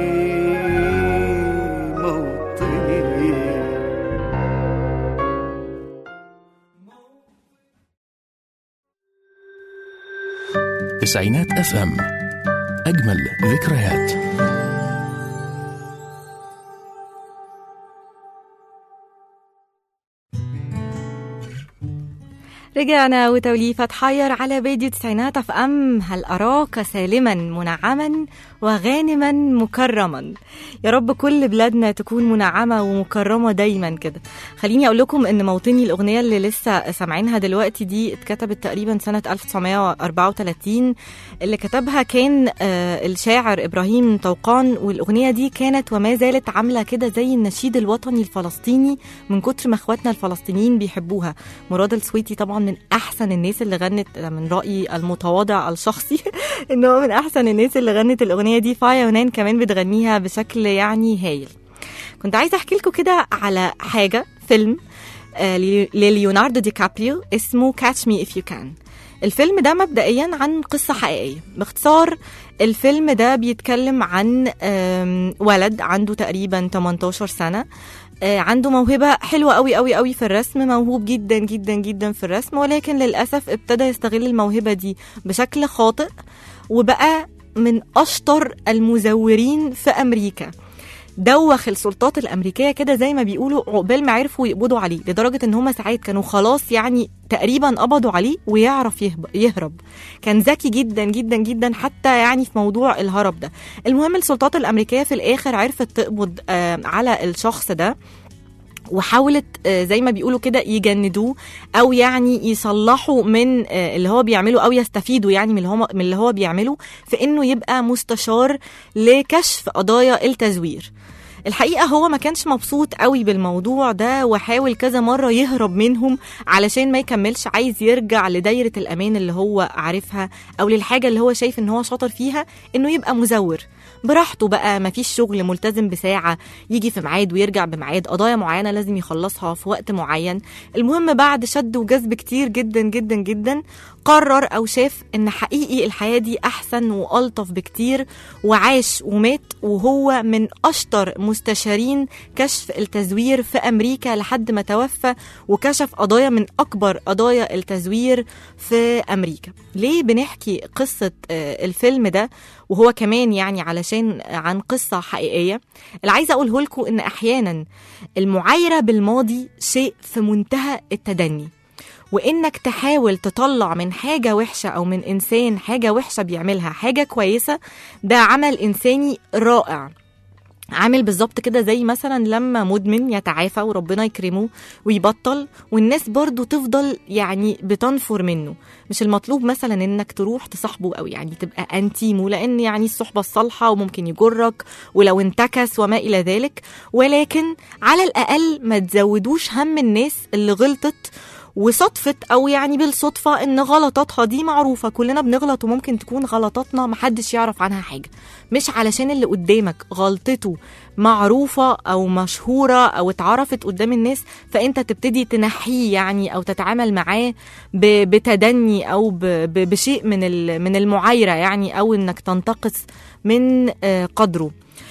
Speaker 6: موطني
Speaker 1: تسعينات اف ام اجمل ذكريات
Speaker 2: رجعنا وتوليفة تحير على فيديو تسعينات اف ام هل أراك سالما منعما وغانما مكرما يا رب كل بلادنا تكون منعمة ومكرمة دايما كده خليني أقول لكم إن موطني الأغنية اللي لسه سامعينها دلوقتي دي اتكتبت تقريبا سنة 1934 اللي كتبها كان آه، الشاعر إبراهيم طوقان والأغنية دي كانت وما زالت عاملة كده زي النشيد الوطني الفلسطيني من كتر ما اخواتنا الفلسطينيين بيحبوها مراد السويتي طبعا من احسن الناس اللي غنت من رايي المتواضع الشخصي ان هو من احسن الناس اللي غنت الاغنيه دي فايا ونان كمان بتغنيها بشكل يعني هايل كنت عايزه احكي لكم كده على حاجه فيلم آه، لي- لليوناردو دي كابريو اسمه كاتش مي اف يو كان الفيلم ده مبدئيا عن قصة حقيقية باختصار الفيلم ده بيتكلم عن آم، ولد عنده تقريبا 18 سنة آه، عنده موهبة حلوة قوي قوي قوي في الرسم موهوب جدا جدا جدا في الرسم ولكن للأسف ابتدى يستغل الموهبة دي بشكل خاطئ وبقى من أشطر المزورين في أمريكا دوخ السلطات الامريكيه كده زي ما بيقولوا عقبال ما عرفوا يقبضوا عليه لدرجه ان هم ساعات كانوا خلاص يعني تقريبا قبضوا عليه ويعرف يهب- يهرب كان ذكي جدا جدا جدا حتى يعني في موضوع الهرب ده المهم السلطات الامريكيه في الاخر عرفت تقبض آه، على الشخص ده وحاولت آه، زي ما بيقولوا كده يجندوه او يعني يصلحوا من آه، اللي هو بيعمله او يستفيدوا يعني من اللي هو من اللي هو بيعمله في انه يبقى مستشار لكشف قضايا التزوير الحقيقة هو ما كانش مبسوط قوي بالموضوع ده وحاول كذا مرة يهرب منهم علشان ما يكملش عايز يرجع لدايرة الأمان اللي هو عارفها أو للحاجة اللي هو شايف إن هو شاطر فيها إنه يبقى مزور براحته بقى مفيش شغل ملتزم بساعة يجي في ميعاد ويرجع بميعاد قضايا معينة لازم يخلصها في وقت معين المهم بعد شد وجذب كتير جدا جدا جدا قرر أو شاف إن حقيقي الحياة دي أحسن وألطف بكتير وعاش ومات وهو من أشطر مستشارين كشف التزوير في أمريكا لحد ما توفى وكشف قضايا من أكبر قضايا التزوير في أمريكا ليه بنحكي قصة آه، الفيلم ده وهو كمان يعني علشان عن قصة حقيقية اللي عايزة أقوله لكم إن أحيانا المعايرة بالماضي شيء في منتهى التدني وإنك تحاول تطلع من حاجة وحشة أو من إنسان حاجة وحشة بيعملها حاجة كويسة ده عمل إنساني رائع عامل بالظبط كده زي مثلا لما مدمن يتعافى وربنا يكرمه ويبطل والناس برضو تفضل يعني بتنفر منه مش المطلوب مثلا انك تروح تصاحبه او يعني تبقى انتيمو لان يعني الصحبه الصالحه وممكن يجرك ولو انتكس وما الى ذلك ولكن على الاقل ما تزودوش هم الناس اللي غلطت وصدفت او يعني بالصدفه ان غلطاتها دي معروفه كلنا بنغلط وممكن تكون غلطاتنا محدش يعرف عنها حاجه مش علشان اللي قدامك غلطته معروفه او مشهوره او اتعرفت قدام الناس فانت تبتدي تنحيه يعني او تتعامل معاه ب- بتدني او ب- ب- بشيء من ال- من المعايره يعني او انك تنتقص من آه، قدره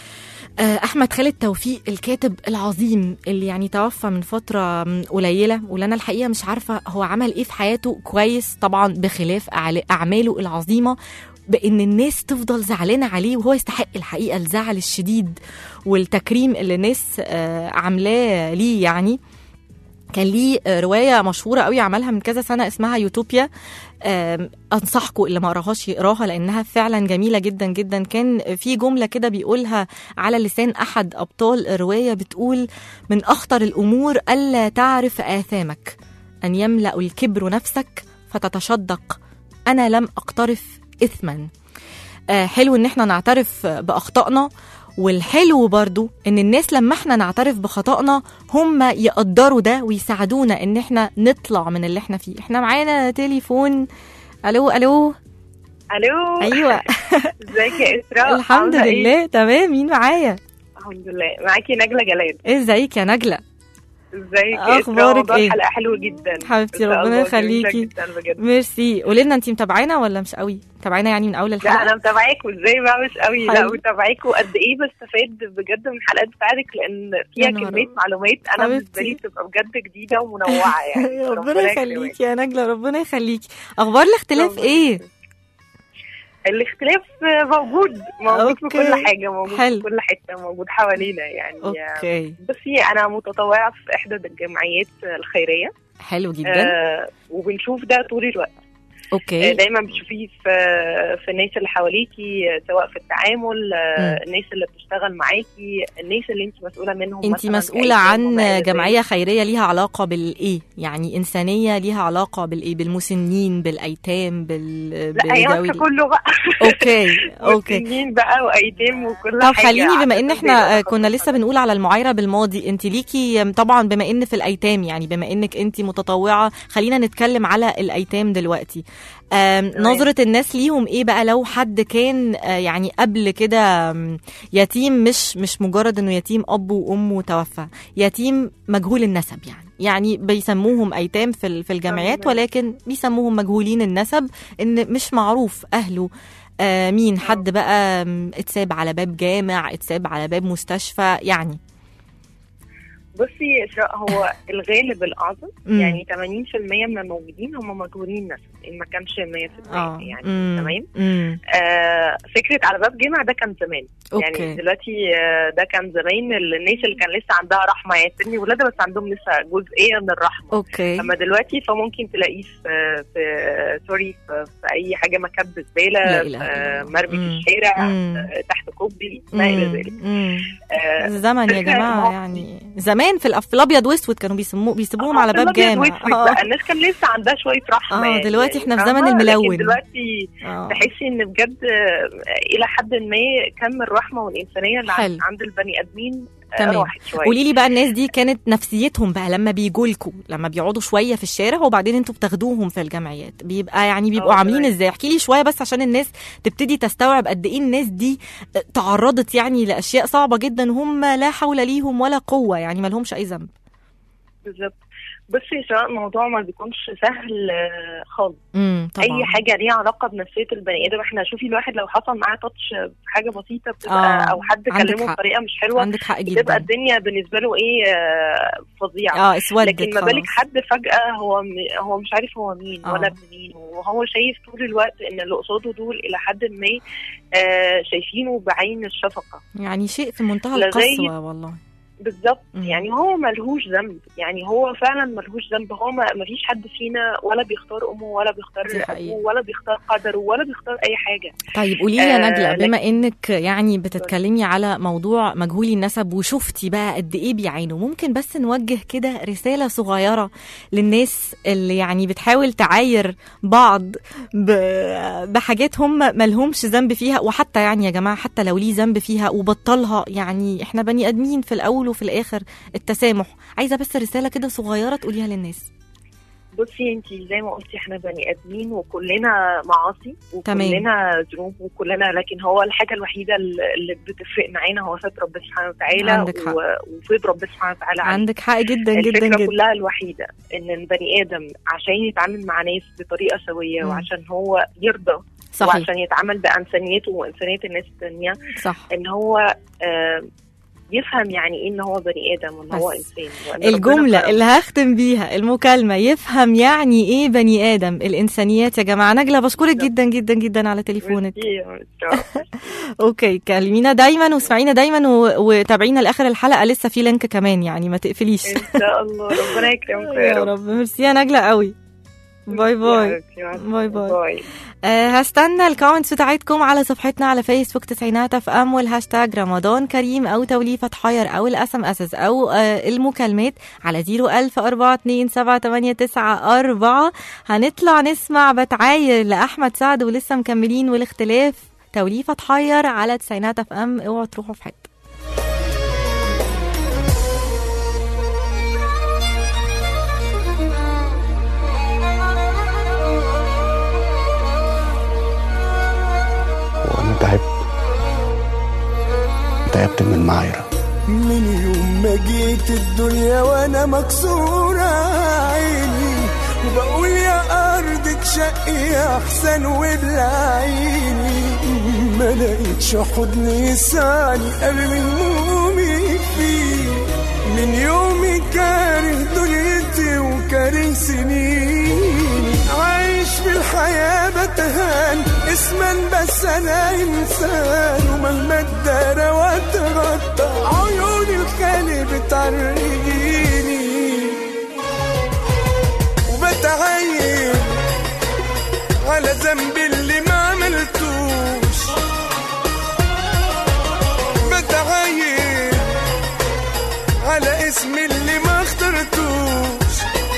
Speaker 2: آه، احمد خالد توفيق الكاتب العظيم اللي يعني توفى من فتره م، قليله واللي انا الحقيقه مش عارفه هو عمل ايه في حياته كويس طبعا بخلاف أعل- اعماله العظيمه بان الناس تفضل زعلانه عليه وهو يستحق الحقيقه الزعل الشديد والتكريم اللي الناس آه، عاملاه ليه يعني كان ليه آه، روايه مشهوره قوي عملها من كذا سنه اسمها يوتوبيا آم، انصحكم اللي ما قراهاش يقراها لانها فعلا جميله جدا جدا كان في جمله كده بيقولها على لسان احد ابطال الروايه بتقول من اخطر الامور الا تعرف اثامك ان يملا الكبر نفسك فتتشدق انا لم اقترف اثما آه، حلو ان احنا نعترف باخطائنا والحلو برضو ان الناس لما احنا نعترف بخطأنا هم يقدروا ده ويساعدونا ان احنا نطلع من اللي احنا فيه احنا معانا تليفون الو الو
Speaker 7: الو
Speaker 2: ايوه
Speaker 7: ازيك يا اسراء
Speaker 2: الحمد
Speaker 7: عاملة إيه؟
Speaker 2: لله تمام مين معايا
Speaker 7: الحمد لله معاكي نجله جلال
Speaker 2: ازيك يا نجله
Speaker 7: ازيك يا
Speaker 2: أخبارك
Speaker 7: اسراء موضوع
Speaker 2: إيه؟
Speaker 7: الحلقه حلو جدا
Speaker 2: حبيبتي
Speaker 7: إن شاء
Speaker 2: ربنا
Speaker 7: الله، جميلة
Speaker 2: يخليكي.
Speaker 7: جدا بجد
Speaker 2: ميرسي قولي لنا انت متابعانا ولا مش قوي متابعانا يعني من اول
Speaker 7: لا
Speaker 2: الحلقه
Speaker 7: انا متابعاك وازاي بقى مش قوي لا
Speaker 2: حلو.
Speaker 7: متابعاك وقد ايه بستفاد بجد من الحلقات بتاعتك لان فيها
Speaker 2: يا نهار
Speaker 7: كميه
Speaker 2: أبيض.
Speaker 7: معلومات انا بالنسبه لي
Speaker 2: حبيبتي.
Speaker 7: بتبقى بجد جديده ومنوعه يعني
Speaker 2: ربنا
Speaker 7: يكرمك.
Speaker 2: يخليكي يا نجله ربنا يخليكي اخبار الاختلاف
Speaker 7: ربنا
Speaker 2: ايه
Speaker 7: الاختلاف موجود موجود في
Speaker 2: أوكي.
Speaker 7: كل حاجه موجود
Speaker 2: حلو.
Speaker 7: في كل حته موجود حوالينا يعني
Speaker 2: اوكي
Speaker 7: بصي انا متطوعه في احدى الجمعيات الخيريه
Speaker 2: حلو جدا
Speaker 7: آه وبنشوف ده طول الوقت آه
Speaker 2: اوكي
Speaker 7: دايما بتشوفيه في في الناس اللي حواليكي آه، سواء في التعامل آه الناس اللي بتشتغل معاكي الناس اللي انت مسؤوله منهم
Speaker 2: انت
Speaker 7: مثلاً
Speaker 2: مسؤوله
Speaker 7: كأيتام
Speaker 2: عن
Speaker 7: وما إلى ذلك.
Speaker 2: جمعيه خيريه ليها علاقه بالايه يعني انسانيه ليها علاقه بالايه بالمسنين بالايتام بال
Speaker 7: لا هي
Speaker 2: بالجوي
Speaker 7: ماسكه كله بقى
Speaker 2: اوكي اوكي
Speaker 7: مسنين بقى وايتام وكل
Speaker 2: طب
Speaker 7: حاجه
Speaker 2: خليني بما ان
Speaker 7: عشان
Speaker 2: احنا
Speaker 7: تبقى
Speaker 2: آه، كنا لسه بنقول على المعايره بالماضي انت ليكي طبعا بما ان في الايتام يعني بما انك انت متطوعه خلينا نتكلم على الايتام دلوقتي آم،
Speaker 7: تمام.
Speaker 2: نظره الناس ليهم ايه بقى لو حد كان آه، يعني قبل كده آم، يتيم مش مش مجرد انه يتيم اب وام توفى يتيم مجهول النسب يعني يعني بيسموهم ايتام في ال- في الجامعات
Speaker 7: تمام.
Speaker 2: ولكن بيسموهم مجهولين النسب ان مش معروف اهله آه مين حد بقى م، اتساب على باب جامع اتساب على باب مستشفى يعني
Speaker 7: بصي يا اسراء هو الغالب الاعظم
Speaker 2: مم.
Speaker 7: يعني 80% من الموجودين هم مجهولين نسب ان ما كانش 100%
Speaker 2: اه
Speaker 7: يعني
Speaker 2: مم.
Speaker 7: تمام
Speaker 2: مم.
Speaker 7: آه فكره على باب جامع ده كان زمان
Speaker 2: اوكي
Speaker 7: يعني دلوقتي آه، ده كان زمان الناس اللي كان لسه عندها رحمه يعني سني ولادها بس عندهم لسه جزئيه من الرحمه
Speaker 2: اوكي
Speaker 7: اما دلوقتي فممكن تلاقيه في في سوري في, في اي حاجه مكب
Speaker 2: لا
Speaker 7: زباله
Speaker 2: إله
Speaker 7: في-
Speaker 2: إلا
Speaker 7: مرمي في
Speaker 2: مم.
Speaker 7: الشارع
Speaker 2: مم.
Speaker 7: آه، تحت كوبري ما الى
Speaker 2: مم.
Speaker 7: ذلك
Speaker 2: مم.
Speaker 7: آه،
Speaker 2: زمن يا
Speaker 7: فكرة
Speaker 2: جماعه
Speaker 7: إن هو-
Speaker 2: يعني زمان في, الأف- في الابيض واسود كانوا بيسموه بيسيبوهم
Speaker 7: آه،
Speaker 2: على باب
Speaker 7: الأبيض
Speaker 2: جامع
Speaker 7: وأسود
Speaker 2: اه
Speaker 7: بقى الناس كان لسه عندها شويه رحمه
Speaker 2: آه،
Speaker 7: يعني
Speaker 2: دلوقتي إحنا في
Speaker 7: فاهمة؟
Speaker 2: زمن الملون.
Speaker 7: لكن دلوقتي
Speaker 2: آه.
Speaker 7: تحسي ان بجد آه، الى حد ما كم الرحمه والانسانيه اللي
Speaker 2: حلو.
Speaker 7: عند عند البني ادمين آه،
Speaker 2: تمام.
Speaker 7: راحت شويه
Speaker 2: قولي لي بقى الناس دي كانت نفسيتهم بقى لما بيجوا لكم لما بيقعدوا شويه في الشارع وبعدين انتوا بتاخدوهم في الجمعيات بيبقى يعني بيبقوا
Speaker 7: آه،
Speaker 2: عاملين
Speaker 7: تمام.
Speaker 2: ازاي احكي لي شويه بس عشان الناس تبتدي تستوعب قد ايه الناس دي تعرضت يعني لاشياء صعبه جدا هم لا حول ليهم ولا قوه يعني ما لهمش اي ذنب
Speaker 7: بالظبط بصي سواء الموضوع ما بيكونش سهل آه، خالص
Speaker 2: امم طبعا
Speaker 7: اي حاجه ليها علاقه بنفسيه البني ادم احنا شوفي الواحد لو حصل معاه تاتش في حاجه بسيطه بتبقى
Speaker 2: آه،
Speaker 7: او حد
Speaker 2: عندك
Speaker 7: كلمه
Speaker 2: حق.
Speaker 7: بطريقه مش حلوه
Speaker 2: عندك حق
Speaker 7: بتبقى
Speaker 2: جدا
Speaker 7: الدنيا بالنسبه له ايه آه، فظيعه
Speaker 2: اه اسودت
Speaker 7: لكن ما بالك
Speaker 2: خلاص.
Speaker 7: حد فجأة هو م- هو مش عارف هو مين
Speaker 2: آه.
Speaker 7: ولا ابن مين وهو شايف طول الوقت ان اللي قصاده دول الى حد ما آه شايفينه بعين الشفقة
Speaker 2: يعني شيء في منتهى
Speaker 7: لغاية-
Speaker 2: القسوه والله
Speaker 7: بالظبط
Speaker 2: مم.
Speaker 7: يعني هو ملهوش ذنب يعني هو فعلا ملهوش ذنب هو ما ما فيش حد فينا ولا بيختار امه ولا بيختار
Speaker 2: دي حقيقة.
Speaker 7: ابوه ولا بيختار قدره ولا بيختار اي حاجة
Speaker 2: طيب قولي لي يا
Speaker 7: آه،
Speaker 2: نجلة
Speaker 7: لكن-
Speaker 2: بما انك يعني بتتكلمي على موضوع مجهولي النسب وشفتي بقى قد ايه بيعانوا ممكن بس نوجه كده رسالة صغيرة للناس اللي يعني بتحاول تعاير بعض ب- بحاجات هم ملهمش ذنب فيها وحتى يعني يا جماعة حتى لو ليه ذنب فيها وبطلها يعني احنا بني ادمين في الاول وفي الاخر التسامح عايزة بس رسالة كده صغيرة تقوليها للناس
Speaker 7: بصي انت زي ما قلتي احنا بني ادمين وكلنا معاصي
Speaker 2: تمام.
Speaker 7: وكلنا ذنوب وكلنا لكن هو الحاجه الوحيده اللي اللي بتفرق معانا هو فضل ربنا سبحانه وتعالى
Speaker 2: عندك حق.
Speaker 7: و- وفضل ربنا سبحانه وتعالى علينا.
Speaker 2: عندك حق جدا جدا
Speaker 7: الفكره
Speaker 2: جدا
Speaker 7: كلها الوحيده ان البني ادم عشان يتعامل مع ناس بطريقه سويه
Speaker 2: مم.
Speaker 7: وعشان هو يرضى
Speaker 2: صحيح
Speaker 7: وعشان يتعامل بانسانيته وانسانيه الناس التانيه
Speaker 2: صح
Speaker 7: ان هو آه يفهم يعني ايه ان هو بني ادم وان هو
Speaker 2: بس.
Speaker 7: انسان وإن ربنا
Speaker 2: الجملة
Speaker 7: خلقه.
Speaker 2: اللي هختم بيها المكالمة يفهم يعني ايه بني آدم الإنسانيات يا جماعة نجلة بشكرك جدا جدا جدا على تليفونك
Speaker 7: ميرسي، ميرسي.
Speaker 2: اوكي كلمينا دايما واسمعينا دايما و... وتابعينا لاخر الحلقة لسه في لينك كمان يعني ما تقفليش
Speaker 7: ان شاء الله ربنا يكرمكم
Speaker 2: يا رب ميرسي يا نجلة قوي باي باي باي باي.
Speaker 7: باي
Speaker 2: أه هستنى الكومنتس بتاعتكم على صفحتنا على فيسبوك تسعينات اف ام والهاشتاج رمضان كريم او توليفة حير او الاس ام اس او أه المكالمات على 010427889 هنطلع نسمع بتعاير لاحمد سعد ولسه مكملين والاختلاف توليفة حير على تسعينات اف ام اوعوا تروحوا في حته
Speaker 6: وانا تعبت تعبت من المعايرة
Speaker 8: من يوم ما جيت الدنيا وانا مكسورة عيني وبقول يا ارض تشقي احسن وبلعيني ما لقيتش حضن يسعني ارمي همومي فيه من يومي كاره دنيتي وكاره سنيني عايش في الحياة بتهان اسما بس انا انسان ومهما اتدارى واتغطى عيون الخالي بتعريني وبتعين على ذنبي اللي ما عملتوش بتعين على اسمي اللي ما اخترتوش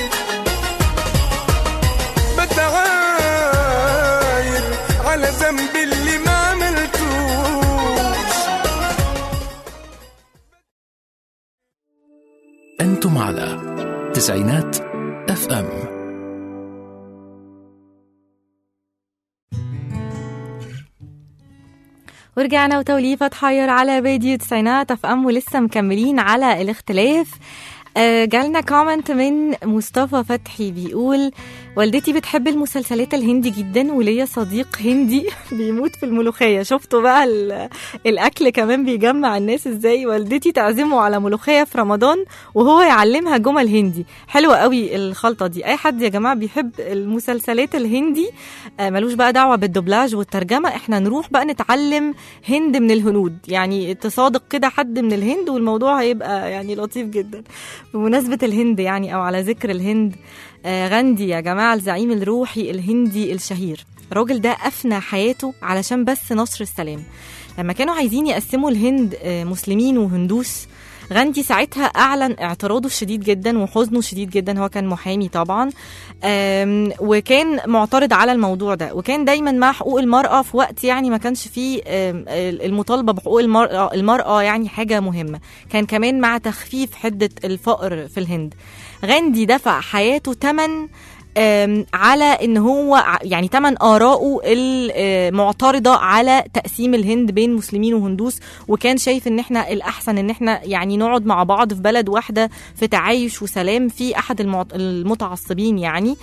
Speaker 8: بتعاير على ذنبي اللي ما عملتوش
Speaker 1: أنتم على تسعينات اف ام
Speaker 2: ورجعنا وتوليفة حير على راديو تسعينات اف ام ولسه مكملين على الاختلاف آه، جالنا كومنت من مصطفى فتحي بيقول والدتي بتحب المسلسلات الهندي جدا وليا صديق هندي بيموت في الملوخية شفتوا بقى ال- الأكل كمان بيجمع الناس ازاي والدتي تعزمه على ملوخية في رمضان وهو يعلمها جمل هندي حلوة قوي الخلطة دي أي حد يا جماعة بيحب المسلسلات الهندي آه، ملوش بقى دعوة بالدوبلاج والترجمة احنا نروح بقى نتعلم هند من الهنود يعني تصادق كده حد من الهند والموضوع هيبقى يعني لطيف جدا بمناسبة الهند يعني أو على ذكر الهند آه، غاندي يا جماعة الزعيم الروحي الهندي الشهير الراجل ده أفنى حياته علشان بس نصر السلام لما كانوا عايزين يقسموا الهند آه، مسلمين وهندوس غاندي ساعتها اعلن اعتراضه الشديد جدا وحزنه الشديد جدا هو كان محامي طبعا آم، وكان معترض على الموضوع ده وكان دايما مع حقوق المراه في وقت يعني ما كانش فيه آم، المطالبه بحقوق المراه المراه يعني حاجه مهمه كان كمان مع تخفيف حده الفقر في الهند غاندي دفع حياته ثمن آم، على ان هو ع- يعني تمن ارائه المعترضه على تقسيم الهند بين مسلمين وهندوس وكان شايف ان احنا الاحسن ان احنا يعني نقعد مع بعض في بلد واحده في تعايش وسلام في احد المعت- المتعصبين يعني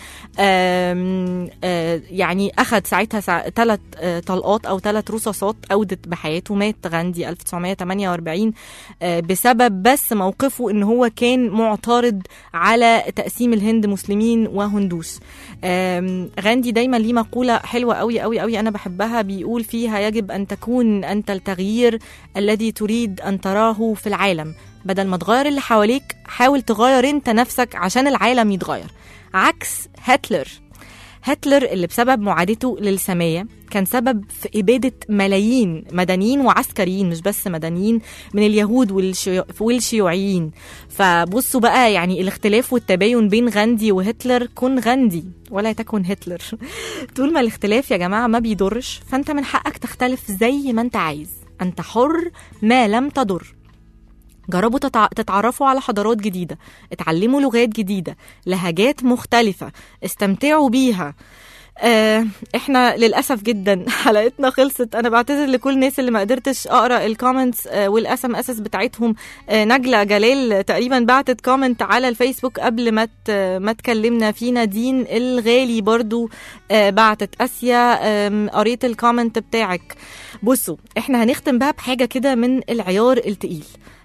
Speaker 2: آم، آه، يعني اخذ ساعتها ثلاث طلقات او ثلاث رصاصات اودت بحياته مات غاندي 1948 آه، بسبب بس موقفه ان هو كان معترض على تقسيم الهند مسلمين وهندوس آم، غاندي دايما ليه مقولة حلوة قوي قوي قوي أنا بحبها بيقول فيها يجب أن تكون أنت التغيير الذي تريد أن تراه في العالم بدل ما تغير اللي حواليك حاول تغير أنت نفسك عشان العالم يتغير عكس هتلر هتلر اللي بسبب معادته للسامية كان سبب في إبادة ملايين مدنيين وعسكريين مش بس مدنيين من اليهود والشيو... والشيوعيين فبصوا بقى يعني الاختلاف والتباين بين غاندي وهتلر كن غاندي ولا تكن هتلر طول ما الاختلاف يا جماعة ما بيضرش فأنت من حقك تختلف زي ما أنت عايز أنت حر ما لم تضر جربوا تتع... تتعرفوا على حضارات جديدة اتعلموا لغات جديدة لهجات مختلفة استمتعوا بيها آه احنا للاسف جدا حلقتنا خلصت انا بعتذر لكل الناس اللي ما قدرتش اقرا الكومنتس آه والاس ام اس بتاعتهم آه نجله جلال تقريبا بعتت كومنت على الفيسبوك قبل ما ت- ما اتكلمنا في نادين الغالي برضو آه بعتت اسيا آم، قريت الكومنت بتاعك بصوا احنا هنختم بقى بحاجه كده من العيار التقيل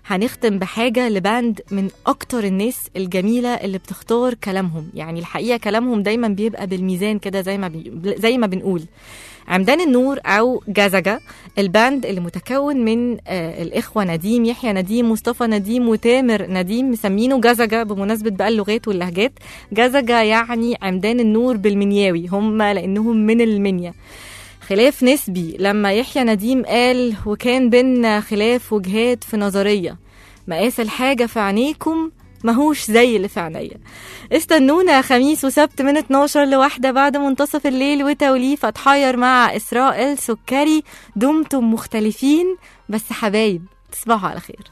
Speaker 2: هنختم بحاجة لباند من أكتر الناس الجميلة اللي بتختار كلامهم يعني الحقيقة كلامهم دايما بيبقى بالميزان كده زي ما بي... زي ما بنقول عمدان النور أو جزجة الباند اللي متكون من آه الإخوة نديم يحيى نديم مصطفى نديم وتامر نديم مسمينه جزجة بمناسبة بقى اللغات واللهجات جزجة يعني عمدان النور بالمنياوي هم لأنهم من المنيا خلاف نسبي لما يحيى نديم قال وكان بينا خلاف وجهات في نظرية مقاس الحاجة في عينيكم ماهوش زي اللي في عينيا استنونا خميس وسبت من 12 لواحدة بعد منتصف الليل وتوليف اتحير مع إسراء السكري دمتم مختلفين بس حبايب تصبحوا على خير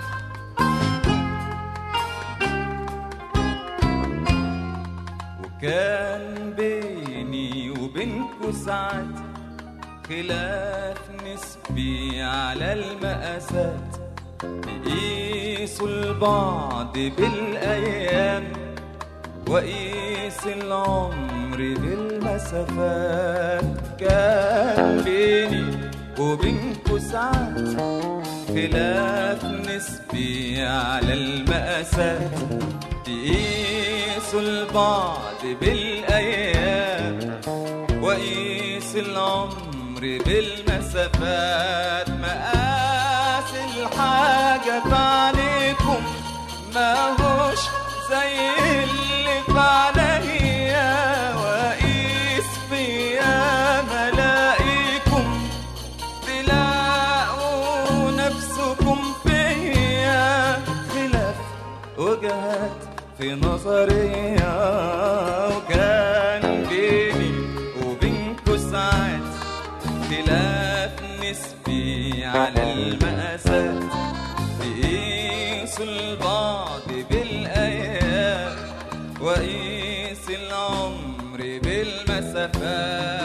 Speaker 9: وكان بيني وبينكو ساعات خلاف نسبي على المقاسات نقيسوا البعض بالأيام وقيس العمر بالمسافات كان بيني وبينكو ساعات خلاف نسبي على المقاسات تقيسوا البعض بالأيام وقيس العمر بالمسافات مقاس الحاجة في عليكم ماهوش زي اللي في عليا وقيس فيا ملاقيكم تلاقوا نفسكم فيا خلاف وجهات في نظرية وكان بيني وبينكو ساعات خلاف نسبي على المقاسات تقيسوا البعض بالأيام وقيس العمر بالمسافات